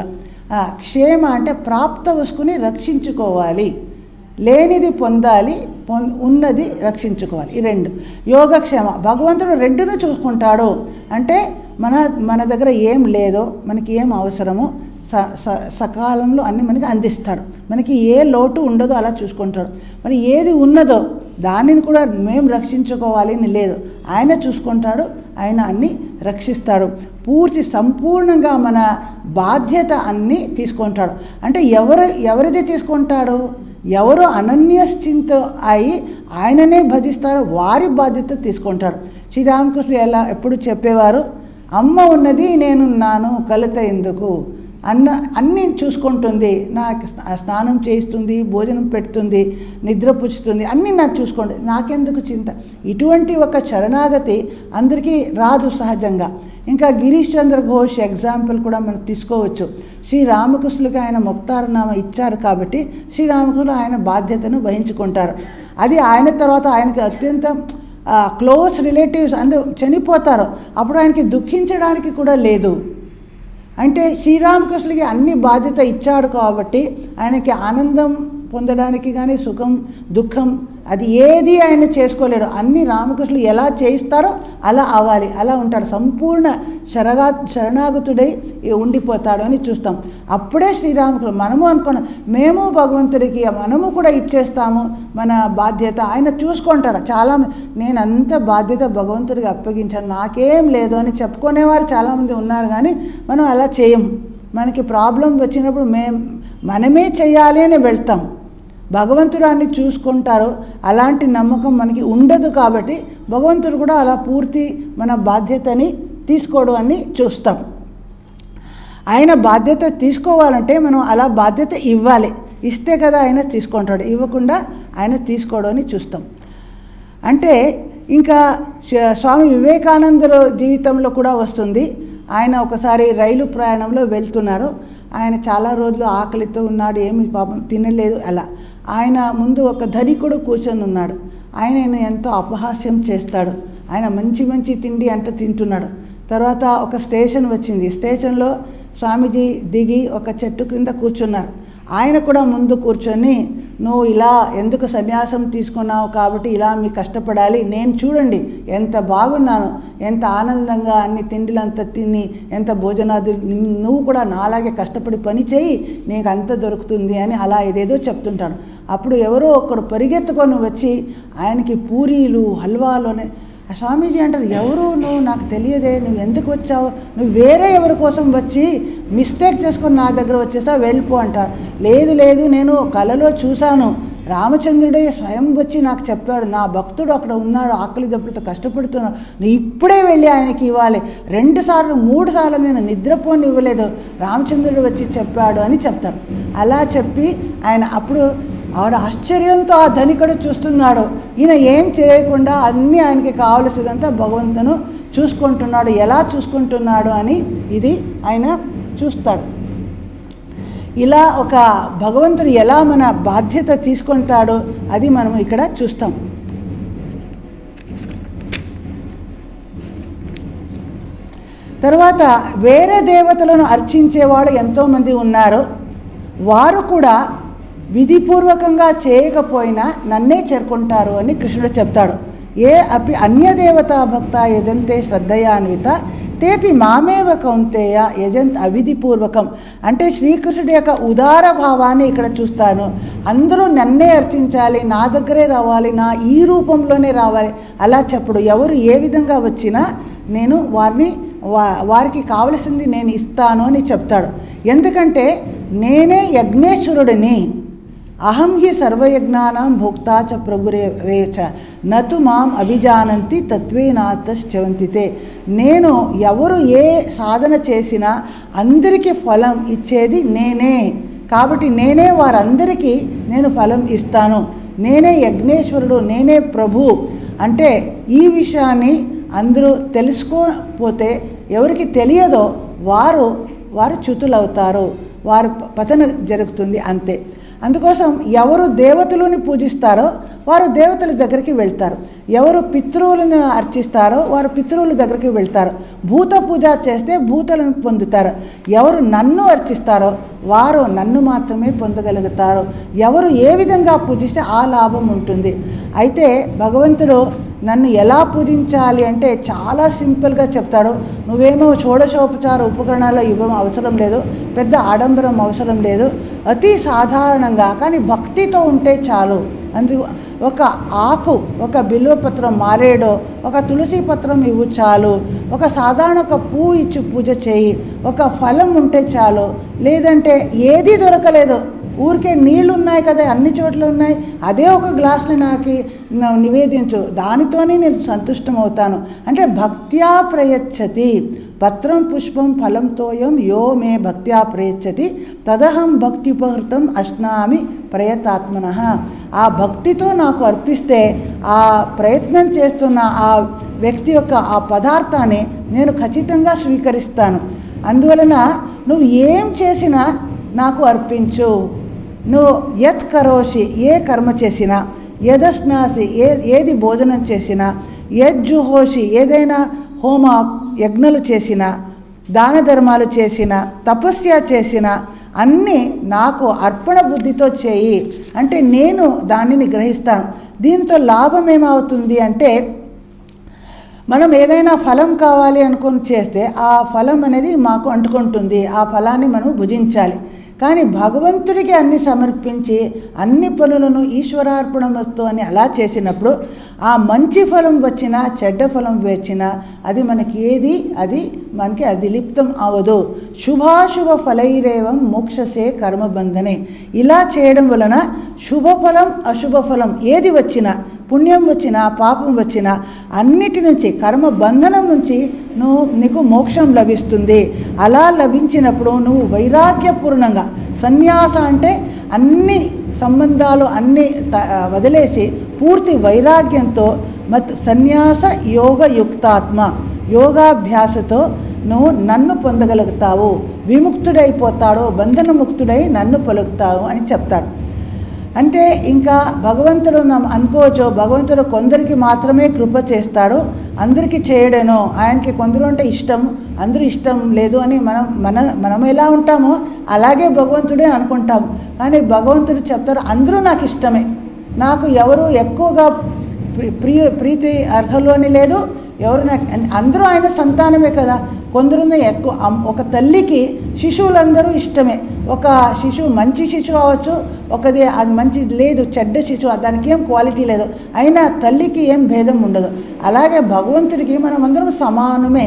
ఆ, క్షేమ అంటే ప్రాప్త వస్తుని రక్షించుకోవాలి లేనిది పొందాలి పొం ఉన్నది రక్షించుకోవాలి ఈ రెండు యోగక్షేమ భగవంతుడు రెండును చూసుకుంటాడు అంటే మన మన దగ్గర ఏం లేదో మనకి ఏం అవసరమో స స సకాలంలో అన్ని మనకి అందిస్తాడు మనకి ఏ లోటు ఉండదో అలా చూసుకుంటాడు మరి ఏది ఉన్నదో దానిని కూడా మేము రక్షించుకోవాలి అని లేదు ఆయన చూసుకుంటాడు ఆయన అన్ని రక్షిస్తాడు పూర్తి సంపూర్ణంగా మన బాధ్యత అన్నీ తీసుకుంటాడు అంటే ఎవరు ఎవరిది తీసుకుంటాడు ఎవరు అనన్యశ్చింత అయి ఆయననే భజిస్తారో వారి బాధ్యత తీసుకుంటాడు శ్రీరామకృష్ణుడు ఎలా ఎప్పుడు చెప్పేవారు అమ్మ ఉన్నది నేనున్నాను కలత ఎందుకు అన్న అన్నీ చూసుకుంటుంది నాకు స్నా- స్నానం చేయిస్తుంది భోజనం పెడుతుంది నిద్రపుచ్చుతుంది అన్నీ నాకు చూసుకుంటుంది నాకెందుకు చింత ఇటువంటి ఒక శరణాగతి అందరికీ రాదు సహజంగా ఇంకా గిరీష్ చంద్ర ఘోష్ ఎగ్జాంపుల్ కూడా మనం తీసుకోవచ్చు శ్రీరామకృష్ణులకి ఆయన ముక్తారనామ ఇచ్చారు కాబట్టి శ్రీరామకృష్ణులు ఆయన బాధ్యతను వహించుకుంటారు అది ఆయన తర్వాత ఆయనకి అత్యంత క్లోజ్ రిలేటివ్స్ అందరూ చనిపోతారు అప్పుడు ఆయనకి దుఃఖించడానికి కూడా లేదు అంటే శ్రీరామకృష్ణుడికి అన్ని బాధ్యత ఇచ్చాడు కాబట్టి ఆయనకి ఆనందం పొందడానికి కానీ సుఖం దుఃఖం అది ఏది ఆయన చేసుకోలేడు అన్ని రామకృష్ణులు ఎలా చేయిస్తారో అలా అవ్వాలి అలా ఉంటాడు సంపూర్ణ శరగా శరణాగతుడై ఉండిపోతాడు అని చూస్తాం అప్పుడే శ్రీరామకృష్ణుడు మనము అనుకున్నాం మేము భగవంతుడికి మనము కూడా ఇచ్చేస్తాము మన బాధ్యత ఆయన చూసుకుంటాడు చాలా నేను అంత బాధ్యత భగవంతుడికి అప్పగించాను నాకేం లేదు అని చెప్పుకునేవారు చాలామంది ఉన్నారు కానీ మనం అలా చేయం మనకి ప్రాబ్లం వచ్చినప్పుడు మేం మనమే చేయాలి అని వెళ్తాం భగవంతుడు అన్ని చూసుకుంటారు అలాంటి నమ్మకం మనకి ఉండదు కాబట్టి భగవంతుడు కూడా అలా పూర్తి మన బాధ్యతని తీసుకోవడం అని చూస్తాం ఆయన బాధ్యత తీసుకోవాలంటే మనం అలా బాధ్యత ఇవ్వాలి ఇస్తే కదా ఆయన తీసుకుంటాడు ఇవ్వకుండా ఆయన తీసుకోవడం అని చూస్తాం అంటే ఇంకా శ- స్వామి వివేకానందుల జీవితంలో కూడా వస్తుంది ఆయన ఒకసారి రైలు ప్రయాణంలో వెళ్తున్నారు ఆయన చాలా రోజులు ఆకలితో ఉన్నాడు ఏమి పాపం తినలేదు అలా ఆయన ముందు ఒక ధనికుడు కూర్చొని ఉన్నాడు ఆయన ఆయన ఎంతో అపహాస్యం చేస్తాడు ఆయన మంచి మంచి తిండి అంట తింటున్నాడు తర్వాత ఒక స్టేషన్ వచ్చింది స్టేషన్లో స్వామీజీ దిగి ఒక చెట్టు క్రింద కూర్చున్నారు ఆయన కూడా ముందు కూర్చొని నువ్వు ఇలా ఎందుకు సన్యాసం తీసుకున్నావు కాబట్టి ఇలా మీ కష్టపడాలి నేను చూడండి ఎంత బాగున్నాను ఎంత ఆనందంగా అన్ని తిండిలంతా తిని ఎంత భోజనాది నువ్వు కూడా నాలాగే కష్టపడి పని చేయి నీకు అంత దొరుకుతుంది అని అలా ఏదేదో చెప్తుంటాడు అప్పుడు ఎవరో ఒకడు పరిగెత్తుకొని వచ్చి ఆయనకి పూరీలు హల్వాలోనే ఆ స్వామీజీ అంటారు ఎవరు నువ్వు నాకు తెలియదే నువ్వు ఎందుకు వచ్చావు నువ్వు వేరే ఎవరి కోసం వచ్చి మిస్టేక్ చేసుకొని నా దగ్గర వచ్చేసా వెళ్ళిపో అంటారు లేదు లేదు నేను కలలో చూశాను రామచంద్రుడే స్వయం వచ్చి నాకు చెప్పాడు నా భక్తుడు అక్కడ ఉన్నాడు ఆకలి దెబ్బలతో కష్టపడుతున్నాడు నువ్వు ఇప్పుడే వెళ్ళి ఆయనకి ఇవ్వాలి రెండు సార్లు మూడు సార్లు నేను నిద్రపోని ఇవ్వలేదు రామచంద్రుడు వచ్చి చెప్పాడు అని చెప్తారు అలా చెప్పి ఆయన అప్పుడు ఆవిడ ఆశ్చర్యంతో ఆ ధనికుడు చూస్తున్నాడు ఈయన ఏం చేయకుండా అన్నీ ఆయనకి కావలసిందంతా భగవంతును చూసుకుంటున్నాడు ఎలా చూసుకుంటున్నాడు అని ఇది ఆయన చూస్తాడు ఇలా ఒక భగవంతుడు ఎలా మన బాధ్యత తీసుకుంటాడో అది మనం ఇక్కడ చూస్తాం తర్వాత వేరే దేవతలను అర్చించేవాడు ఎంతోమంది ఉన్నారు వారు కూడా విధిపూర్వకంగా చేయకపోయినా నన్నే చేరుకుంటారు అని కృష్ణుడు చెప్తాడు ఏ అపి అన్యదేవతా భక్త యజంతే శ్రద్ధయాన్విత తేపి మామేవ కౌంతేయ యజంత్ అవిధిపూర్వకం అంటే శ్రీకృష్ణుడి యొక్క ఉదార భావాన్ని ఇక్కడ చూస్తాను అందరూ నన్నే అర్చించాలి నా దగ్గరే రావాలి నా ఈ రూపంలోనే రావాలి అలా చెప్పడు ఎవరు ఏ విధంగా వచ్చినా నేను వారిని వా వారికి కావలసింది నేను ఇస్తాను అని చెప్తాడు ఎందుకంటే నేనే యజ్ఞేశ్వరుడిని అహం హి సర్వయజ్ఞానం భోక్తా చ ప్రభురే రేచ నతు మాం అభిజానంతి తత్వేనాతశ్చవంతితే నేను ఎవరు ఏ సాధన చేసినా అందరికీ ఫలం ఇచ్చేది నేనే కాబట్టి నేనే వారందరికీ నేను ఫలం ఇస్తాను నేనే యజ్ఞేశ్వరుడు నేనే ప్రభు అంటే ఈ విషయాన్ని అందరూ తెలుసుకోకపోతే ఎవరికి తెలియదో వారు వారు చ్యుతులవుతారు వారు పతన జరుగుతుంది అంతే అందుకోసం ఎవరు దేవతలని పూజిస్తారో వారు దేవతల దగ్గరికి వెళ్తారు ఎవరు పితృవులను అర్చిస్తారో వారు పితృవుల దగ్గరికి వెళ్తారు భూత పూజ చేస్తే భూతలను పొందుతారు ఎవరు నన్ను అర్చిస్తారో వారు నన్ను మాత్రమే పొందగలుగుతారు ఎవరు ఏ విధంగా పూజిస్తే ఆ లాభం ఉంటుంది అయితే భగవంతుడు నన్ను ఎలా పూజించాలి అంటే చాలా సింపుల్గా చెప్తాడు నువ్వేమో షోడశోపచార ఉపకరణాలు ఇవ్వడం అవసరం లేదు పెద్ద ఆడంబరం అవసరం లేదు అతి సాధారణంగా కానీ భక్తితో ఉంటే చాలు అందు ఒక ఆకు ఒక బిల్వపత్రం మారేడో ఒక తులసి పత్రం ఇవ్వు చాలు ఒక సాధారణ ఒక పువ్వు ఇచ్చి పూజ చేయి ఒక ఫలం ఉంటే చాలు లేదంటే ఏదీ దొరకలేదు ఊరికే నీళ్లు ఉన్నాయి కదా అన్ని చోట్ల ఉన్నాయి అదే ఒక గ్లాసుని నాకు న- నివేదించు దానితోనే నేను సంతుష్టం అవుతాను అంటే భక్త్యా ప్రయచ్చతి పత్రం పుష్పం ఫలం తోయం యో మే భక్త్యా ప్రయచ్చతి తదహం భక్త్యుపహృతం అశ్నామి ప్రయతాత్మన ఆ భక్తితో నాకు అర్పిస్తే ఆ ప్రయత్నం చేస్తున్న ఆ వ్యక్తి యొక్క ఆ పదార్థాన్ని నేను ఖచ్చితంగా స్వీకరిస్తాను అందువలన నువ్వు ఏం చేసినా నాకు అర్పించు నువ్వు యత్ కరోషి ఏ కర్మ చేసినా యదస్నాసి ఏ ఏది భోజనం చేసినా యజ్జుహోషి ఏదైనా హోమ యజ్ఞలు చేసినా దాన ధర్మాలు చేసిన తపస్య చేసిన అన్నీ నాకు అర్పణ బుద్ధితో చేయి అంటే నేను దానిని గ్రహిస్తాను దీంతో లాభం ఏమవుతుంది అంటే మనం ఏదైనా ఫలం కావాలి అనుకుని చేస్తే ఆ ఫలం అనేది మాకు అంటుకుంటుంది ఆ ఫలాన్ని మనం భుజించాలి కానీ భగవంతుడికి అన్ని సమర్పించి అన్ని పనులను ఈశ్వరార్పణమస్తు అని అలా చేసినప్పుడు ఆ మంచి ఫలం వచ్చినా చెడ్డ ఫలం వచ్చినా అది మనకి ఏది అది మనకి అది లిప్తం అవదు శుభాశుభ ఫలైరేవం మోక్షసే కర్మబంధనే ఇలా చేయడం వలన శుభఫలం అశుభ ఫలం ఏది వచ్చినా పుణ్యం వచ్చినా పాపం వచ్చినా అన్నిటి నుంచి కర్మ బంధనం నుంచి నువ్వు నీకు మోక్షం లభిస్తుంది అలా లభించినప్పుడు నువ్వు వైరాగ్యపూర్ణంగా సన్యాస అంటే అన్ని సంబంధాలు అన్ని త- వదిలేసి పూర్తి వైరాగ్యంతో మత్ సన్యాస యోగయుక్తాత్మ యోగాభ్యాసతో నువ్వు నన్ను పొందగలుగుతావు విముక్తుడైపోతాడు బంధనముక్తుడై నన్ను పలుకుతావు అని చెప్తాడు అంటే ఇంకా భగవంతుడు నమ్ అనుకోవచ్చు భగవంతుడు కొందరికి మాత్రమే కృప చేస్తాడు అందరికీ చేయడను ఆయనకి కొందరు అంటే ఇష్టం అందరూ ఇష్టం లేదు అని మనం మన మనం ఎలా ఉంటామో అలాగే భగవంతుడే అనుకుంటాం కానీ భగవంతుడు చెప్తారు అందరూ నాకు ఇష్టమే నాకు ఎవరు ఎక్కువగా ప్రి- ప్రియ ప్రీతి అర్హులు అని లేదు ఎవరు నాకు అందరూ ఆయన సంతానమే కదా కొందరు ఎక్కువ అమ్- ఒక తల్లికి శిశువులందరూ ఇష్టమే ఒక శిశువు మంచి శిశువు అవ్వచ్చు ఒకది అది మంచి లేదు చెడ్డ శిశువు దానికి ఏం క్వాలిటీ లేదు అయినా తల్లికి ఏం భేదం ఉండదు అలాగే భగవంతుడికి మనం అందరం సమానమే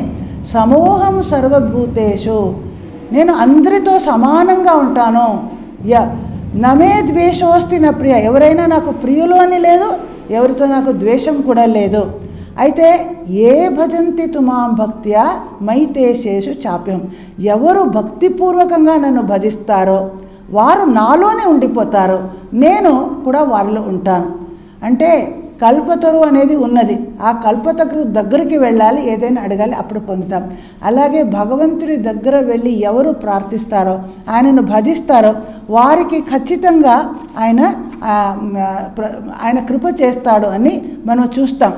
సమూహం సర్వభూతేషు నేను అందరితో సమానంగా ఉంటాను య నమే ద్వేషోస్తి నా ప్రియ ఎవరైనా నాకు ప్రియులు అని లేదు ఎవరితో నాకు ద్వేషం కూడా లేదు అయితే ఏ భజంతి తుమాం భక్త్యా మైతేశేషు చాప్యం ఎవరు భక్తిపూర్వకంగా నన్ను భజిస్తారో వారు నాలోనే ఉండిపోతారు నేను కూడా వారిలో ఉంటాను అంటే కల్పతరు అనేది ఉన్నది ఆ కల్పతరు దగ్గరికి వెళ్ళాలి ఏదైనా అడగాలి అప్పుడు పొందుతాం అలాగే భగవంతుడి దగ్గర వెళ్ళి ఎవరు ప్రార్థిస్తారో ఆయనను భజిస్తారో వారికి ఖచ్చితంగా ఆయన ఆ, ప్ర- ఆయన కృప చేస్తాడు అని మనం చూస్తాం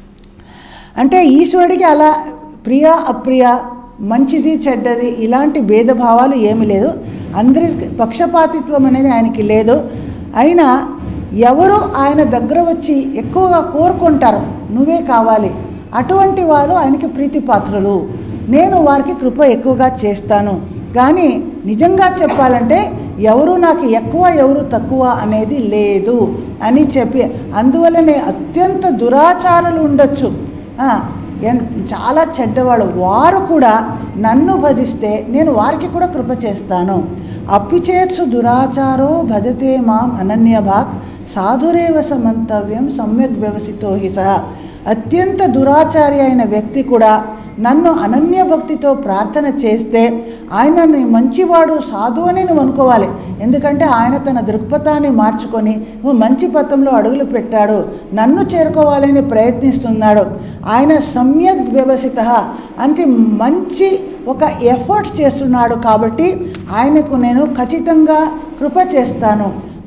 అంటే ఈశ్వరుడికి అలా ప్రియ అప్రియ మంచిది చెడ్డది ఇలాంటి భేదభావాలు ఏమీ లేదు అందరి పక్షపాతిత్వం అనేది ఆయనకి లేదు అయినా ఎవరు ఆయన దగ్గర వచ్చి ఎక్కువగా కోరుకుంటారు నువ్వే కావాలి అటువంటి వారు ఆయనకి ప్రీతిపాత్రులు నేను వారికి కృప ఎక్కువగా చేస్తాను కానీ నిజంగా చెప్పాలంటే ఎవరు నాకు ఎక్కువ ఎవరు తక్కువ అనేది లేదు అని చెప్పి అందువల్లనే అత్యంత దురాచారాలు ఉండొచ్చు ఆ, ఎన్- చాలా చెడ్డవాళ్ళు వారు కూడా నన్ను భజిస్తే నేను వారికి కూడా కృప చేస్తాను అప్పిచేత్సు దురాచారో భజతే మాం అనన్యభాక్ సాధురేవ సమంతవ్యం సమ్యక్ వ్యవసితో హి సహ అత్యంత దురాచారి అయిన వ్యక్తి కూడా నన్ను అనన్య భక్తితో ప్రార్థన చేస్తే ఆయన నీ మంచివాడు సాధు అని నువ్వు అనుకోవాలి ఎందుకంటే ఆయన తన దృక్పథాన్ని మార్చుకొని నువ్వు మంచి పథంలో అడుగులు పెట్టాడు నన్ను చేరుకోవాలని ప్రయత్నిస్తున్నాడు ఆయన సమ్యక్ వ్యవసిత అంటే మంచి ఒక ఎఫర్ట్ చేస్తున్నాడు కాబట్టి ఆయనకు నేను ఖచ్చితంగా కృప చేస్తాను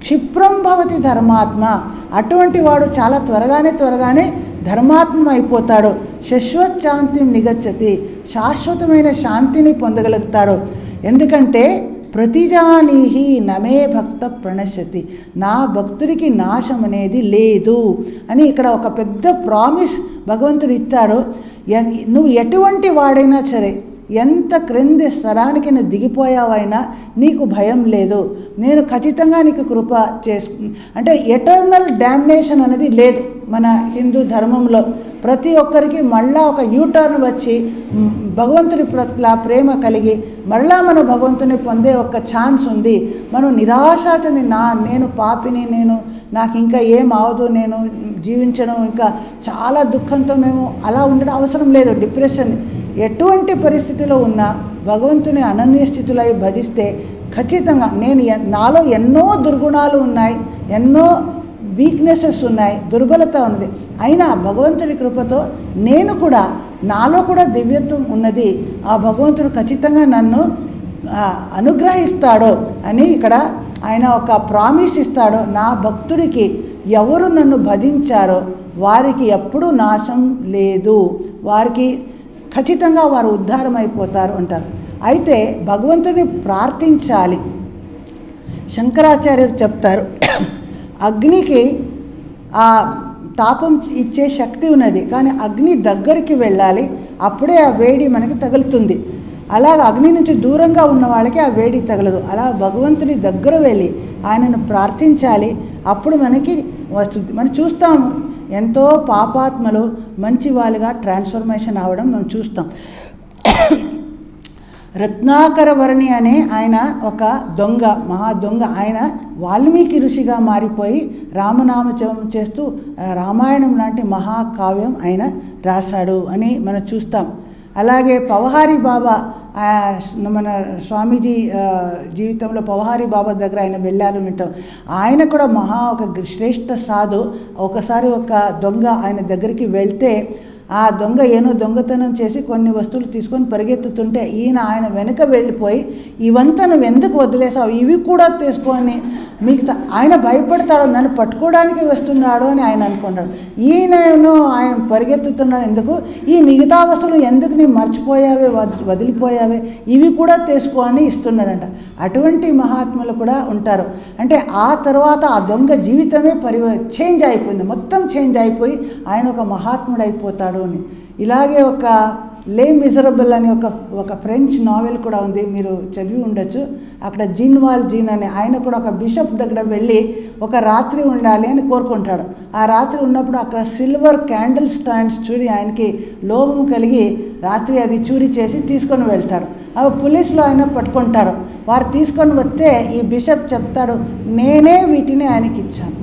క్షిప్రం భవతి ధర్మాత్మ అటువంటి వాడు చాలా త్వరగానే త్వరగానే ధర్మాత్మ అయిపోతాడు శశ్వత్ శాంతిని నిగచ్చతి శాశ్వతమైన శాంతిని పొందగలుగుతాడు ఎందుకంటే ప్రతిజానీహి నమే భక్త ప్రణశ్యతి నా భక్తుడికి నాశం అనేది లేదు అని ఇక్కడ ఒక పెద్ద ప్రామిస్ భగవంతుడు ఇచ్చాడు ఎన్- నువ్వు ఎటువంటి వాడైనా సరే ఎంత క్రింది స్థలానికి నువ్వు దిగిపోయావైనా నీకు భయం లేదు నేను ఖచ్చితంగా నీకు కృప చేసు అంటే ఎటర్నల్ డామినేషన్ అనేది లేదు మన హిందూ ధర్మంలో ప్రతి ఒక్కరికి మళ్ళా ఒక యూటర్న్ వచ్చి మ్, భగవంతుని పట్ల ప్రేమ కలిగి మళ్ళా మనం భగవంతుని పొందే ఒక ఛాన్స్ ఉంది మనం నిరాశ చెంది నా నేను పాపిని నేను నాకు ఇంకా ఏం అవదు నేను జీవించడం ఇంకా చాలా దుఃఖంతో మేము అలా ఉండడం అవసరం లేదు డిప్రెషన్ ఎటువంటి పరిస్థితిలో ఉన్నా భగవంతుని అనన్య స్థితులై భజిస్తే ఖచ్చితంగా నేను ఎన్- నాలో ఎన్నో దుర్గుణాలు ఉన్నాయి ఎన్నో వీక్నెసెస్ ఉన్నాయి దుర్బలత ఉంది అయినా భగవంతుని కృపతో నేను కూడా నాలో కూడా దివ్యత్వం ఉన్నది ఆ భగవంతుడు ఖచ్చితంగా నన్ను ఆ, అనుగ్రహిస్తాడు అని ఇక్కడ ఆయన ఒక ప్రామిస్ ఇస్తాడు నా భక్తుడికి ఎవరు నన్ను భజించారో వారికి ఎప్పుడూ నాశం లేదు వారికి ఖచ్చితంగా వారు ఉద్ధారం అయిపోతారు అంటారు అయితే భగవంతుని ప్రార్థించాలి శంకరాచార్యులు చెప్తారు అగ్నికి ఆ తాపం ఇచ్చే శక్తి ఉన్నది కానీ అగ్ని దగ్గరికి వెళ్ళాలి అప్పుడే ఆ వేడి మనకి తగులుతుంది అలాగ అగ్ని నుంచి దూరంగా ఉన్న వాళ్ళకి ఆ వేడి తగలదు అలా భగవంతుని దగ్గర వెళ్ళి ఆయనను ప్రార్థించాలి అప్పుడు మనకి వస్తుంది మనం చూస్తాము ఎంతో పాపాత్మలు మంచి వాళ్ళుగా ట్రాన్స్ఫర్మేషన్ అవ్వడం మనం చూస్తాం రత్నాకర వర్ణి అనే ఆయన ఒక దొంగ మహా దొంగ ఆయన వాల్మీకి ఋషిగా మారిపోయి రామనామచం చేస్తూ ఆ, రామాయణం లాంటి మహాకావ్యం ఆయన రాశాడు అని మనం చూస్తాం అలాగే పవహారి బాబా ఆ, మన స్వామీజీ ఆ, జీవితంలో పవహారి బాబా దగ్గర ఆయన వెళ్ళారు వింటాం ఆయన కూడా మహా ఒక శ్రేష్ఠ సాధు ఒకసారి ఒక దొంగ ఆయన దగ్గరికి వెళ్తే ఆ దొంగ ఏనో దొంగతనం చేసి కొన్ని వస్తువులు తీసుకొని పరిగెత్తుతుంటే ఈయన ఆయన వెనుక వెళ్ళిపోయి ఇవంతా నువ్వు ఎందుకు వదిలేసావు ఇవి కూడా తీసుకొని మిగతా ఆయన భయపడతాడు నన్ను పట్టుకోవడానికి వస్తున్నాడు అని ఆయన అనుకుంటాడు ఈయనను ఆయన పరిగెత్తుతున్నాడు ఎందుకు ఈ మిగతా వస్తువులు ఎందుకు నీ మర్చిపోయావే వద్- వదిలిపోయావే ఇవి కూడా తీసుకో అని ఇస్తున్నాడంట అటువంటి మహాత్ములు కూడా ఉంటారు అంటే ఆ తర్వాత ఆ దొంగ జీవితమే పరివ చేంజ్ అయిపోయింది మొత్తం చేంజ్ అయిపోయి ఆయన ఒక మహాత్ముడు అయిపోతాడు అని ఇలాగే ఒక లే మిజరబుల్ అని ఒక ఒక ఫ్రెంచ్ నావెల్ కూడా ఉంది మీరు చదివి ఉండొచ్చు అక్కడ జీన్ వాల్ జీన్ అని ఆయన కూడా ఒక బిషప్ దగ్గర వెళ్ళి ఒక రాత్రి ఉండాలి అని కోరుకుంటాడు ఆ రాత్రి ఉన్నప్పుడు అక్కడ సిల్వర్ క్యాండిల్ స్టాండ్స్ చూడి ఆయనకి లోభం కలిగి రాత్రి అది చూరి చేసి తీసుకొని వెళ్తాడు అవి పోలీసులు ఆయన పట్టుకుంటారు వారు తీసుకొని వస్తే ఈ బిషప్ చెప్తాడు నేనే వీటిని ఆయనకి ఇచ్చాను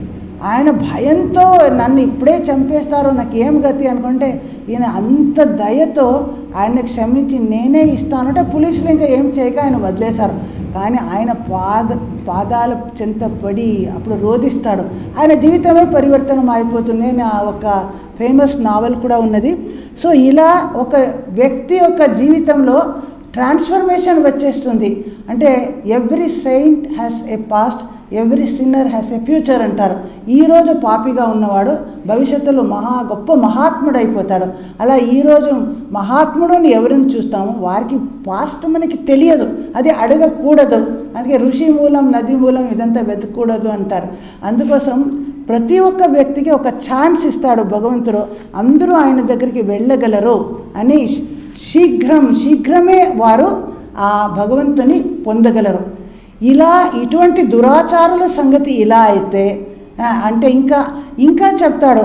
ఆయన భయంతో నన్ను ఇప్పుడే చంపేస్తారు నాకు ఏం గతి అనుకుంటే ఈయన అంత దయతో ఆయన క్షమించి నేనే ఇస్తానంటే పోలీసులు ఇంకా ఏం చేయక ఆయన వదిలేశారు కానీ ఆయన పాద పాదాల చెంత పడి అప్పుడు రోధిస్తాడు ఆయన జీవితమే పరివర్తనం అయిపోతుంది అని ఆ ఒక ఫేమస్ నావెల్ కూడా ఉన్నది సో ఇలా ఒక వ్యక్తి యొక్క జీవితంలో ట్రాన్స్ఫర్మేషన్ వచ్చేస్తుంది అంటే every saint has a past every sinner has a future అంటారు ఈరోజు పాపిగా ఉన్నవాడు భవిష్యత్తులో మహా గొప్ప మహాత్ముడు అయిపోతాడు అలా ఈరోజు మహాత్ముడుని ఎవరిని చూస్తామో వారికి పాస్ట్ మనకి తెలియదు అది అడగకూడదు అందుకే ఋషి మూలం నది మూలం ఇదంతా వెతకూడదు అంటారు అందుకోసం ప్రతి ఒక్క వ్యక్తికి ఒక ఛాన్స్ ఇస్తాడు భగవంతుడు అందరూ ఆయన దగ్గరికి వెళ్ళగలరు అని శీఘ్రం శీఘ్రమే వారు ఆ భగవంతుని పొందగలరు ఇలా ఇటువంటి దురాచారుల సంగతి ఇలా అయితే ఆ, అంటే ఇంకా ఇంకా చెప్తాడు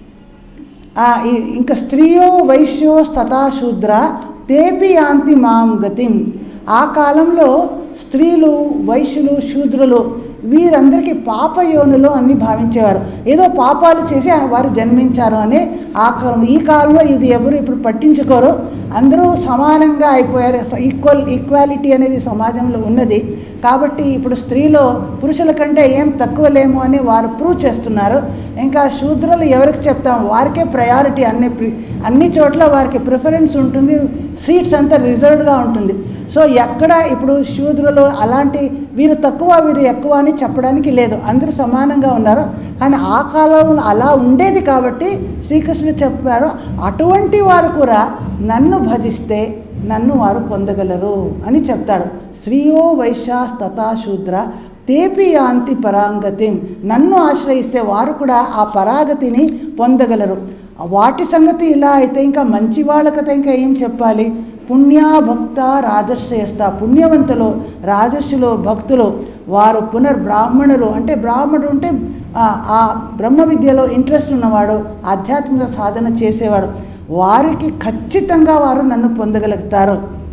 ఆ, ఇ- ఇంకా స్త్రీయో వైశ్యో తథా శూద్ర తేపి యాంతి మాం గతిం ఆ కాలంలో స్త్రీలు వైశ్యులు శూద్రులు వీరందరికీ పాపయోనులు అని భావించేవారు ఏదో పాపాలు చేసి వారు జన్మించారు అనే ఆ కాలం ఈ కాలంలో ఇది ఎవరు ఇప్పుడు పట్టించుకోరు అందరూ సమానంగా అయిపోయారు ఈక్వల్ ఈక్వాలిటీ అనేది సమాజంలో ఉన్నది కాబట్టి ఇప్పుడు స్త్రీలో పురుషుల కంటే ఏం తక్కువ లేము అని వారు ప్రూవ్ చేస్తున్నారు ఇంకా శూద్రులు ఎవరికి చెప్తాం వారికే ప్రయారిటీ అన్ని ప్రి- అన్ని చోట్ల వారికి ప్రిఫరెన్స్ ఉంటుంది సీట్స్ అంతా రిజర్వ్డ్గా ఉంటుంది సో ఎక్కడ ఇప్పుడు శూద్రులు భక్తులలో అలాంటి వీరు తక్కువ వీరు ఎక్కువ అని చెప్పడానికి లేదు అందరూ సమానంగా ఉన్నారు కానీ ఆ కాలంలో అలా ఉండేది కాబట్టి శ్రీకృష్ణుడు చెప్పారు అటువంటి వారు కూడా నన్ను భజిస్తే నన్ను వారు పొందగలరు అని చెప్తాడు శ్రీయో వైశ్యా తథా శూద్ర తేపి యాంతి పరాంగతిం నన్ను ఆశ్రయిస్తే వారు కూడా ఆ పరాగతిని పొందగలరు వాటి సంగతి ఇలా అయితే ఇంకా మంచి వాళ్ళ కథ ఇంకా ఏం చెప్పాలి పుణ్యా భక్త రాజర్షయస్త పుణ్యవంతులు రాజర్షులు భక్తులు వారు పునర్బ్రాహ్మణులు అంటే బ్రాహ్మణుడు అంటే ఆ- ఆ బ్రహ్మ విద్యలో ఇంట్రెస్ట్ ఉన్నవాడు ఆధ్యాత్మిక సాధన చేసేవాడు వారికి ఖచ్చితంగా వారు నన్ను పొందగలుగుతారు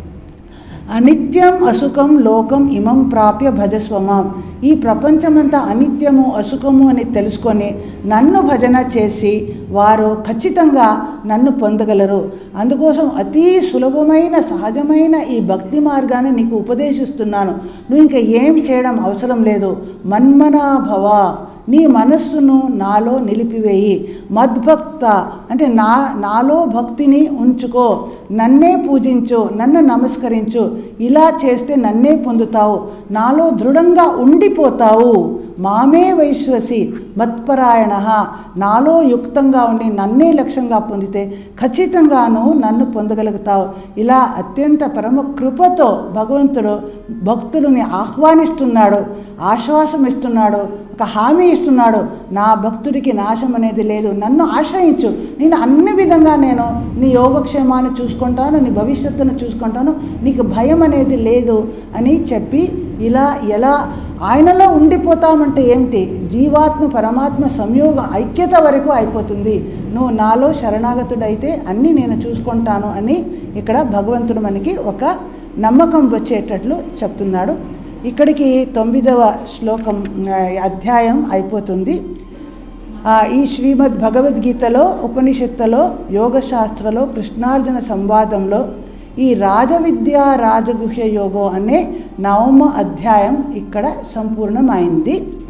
అనిత్యం అసుఖం లోకం ఇమం ప్రాప్య భజస్వమాం ఈ ప్రపంచమంతా అనిత్యము అసుఖము అని తెలుసుకొని నన్ను భజన చేసి వారు ఖచ్చితంగా నన్ను పొందగలరు అందుకోసం అతి సులభమైన సహజమైన ఈ భక్తి మార్గాన్ని నీకు ఉపదేశిస్తున్నాను నువ్వు ఇంకా ఏం చేయడం అవసరం లేదు మన్మనాభవ నీ మనస్సును నాలో నిలిపివేయి మద్భక్త అంటే నా నాలో భక్తిని ఉంచుకో నన్నే పూజించు నన్ను నమస్కరించు ఇలా చేస్తే నన్నే పొందుతావు నాలో దృఢంగా ఉండిపోతావు మామే వైశ్వసి మత్పరాయణ నాలో యుక్తంగా ఉండి నన్నే లక్ష్యంగా పొందితే ఖచ్చితంగాను నన్ను పొందగలుగుతావు ఇలా అత్యంత పరమ కృపతో భగవంతుడు భక్తులని ఆహ్వానిస్తున్నాడు ఆశ్వాసం ఇస్తున్నాడు ఒక హామీ ఇస్తున్నాడు నా భక్తుడికి నాశం అనేది లేదు నన్ను ఆశ్రయించు నేను అన్ని విధంగా నేను నీ యోగక్షేమాన్ని చూసుకుంటాను నీ భవిష్యత్తును చూసుకుంటాను నీకు భయం అనేది లేదు అని చెప్పి ఇలా ఎలా ఆయనలో ఉండిపోతామంటే ఏమిటి జీవాత్మ పరమాత్మ సంయోగం ఐక్యత వరకు అయిపోతుంది నువ్వు నాలో శరణాగతుడైతే అన్నీ నేను చూసుకుంటాను అని ఇక్కడ భగవంతుడు మనకి ఒక నమ్మకం వచ్చేటట్లు చెప్తున్నాడు ఇక్కడికి తొమ్మిదవ శ్లోకం ఆ, అధ్యాయం అయిపోతుంది ఆ, ఈ శ్రీమద్ భగవద్గీతలో ఉపనిషత్తులో యోగశాస్త్రలో కృష్ణార్జున సంవాదంలో ఈ రాజవిద్య రాజగుహ్య యోగం అనే నవమ అధ్యాయం ఇక్కడ సంపూర్ణమైంది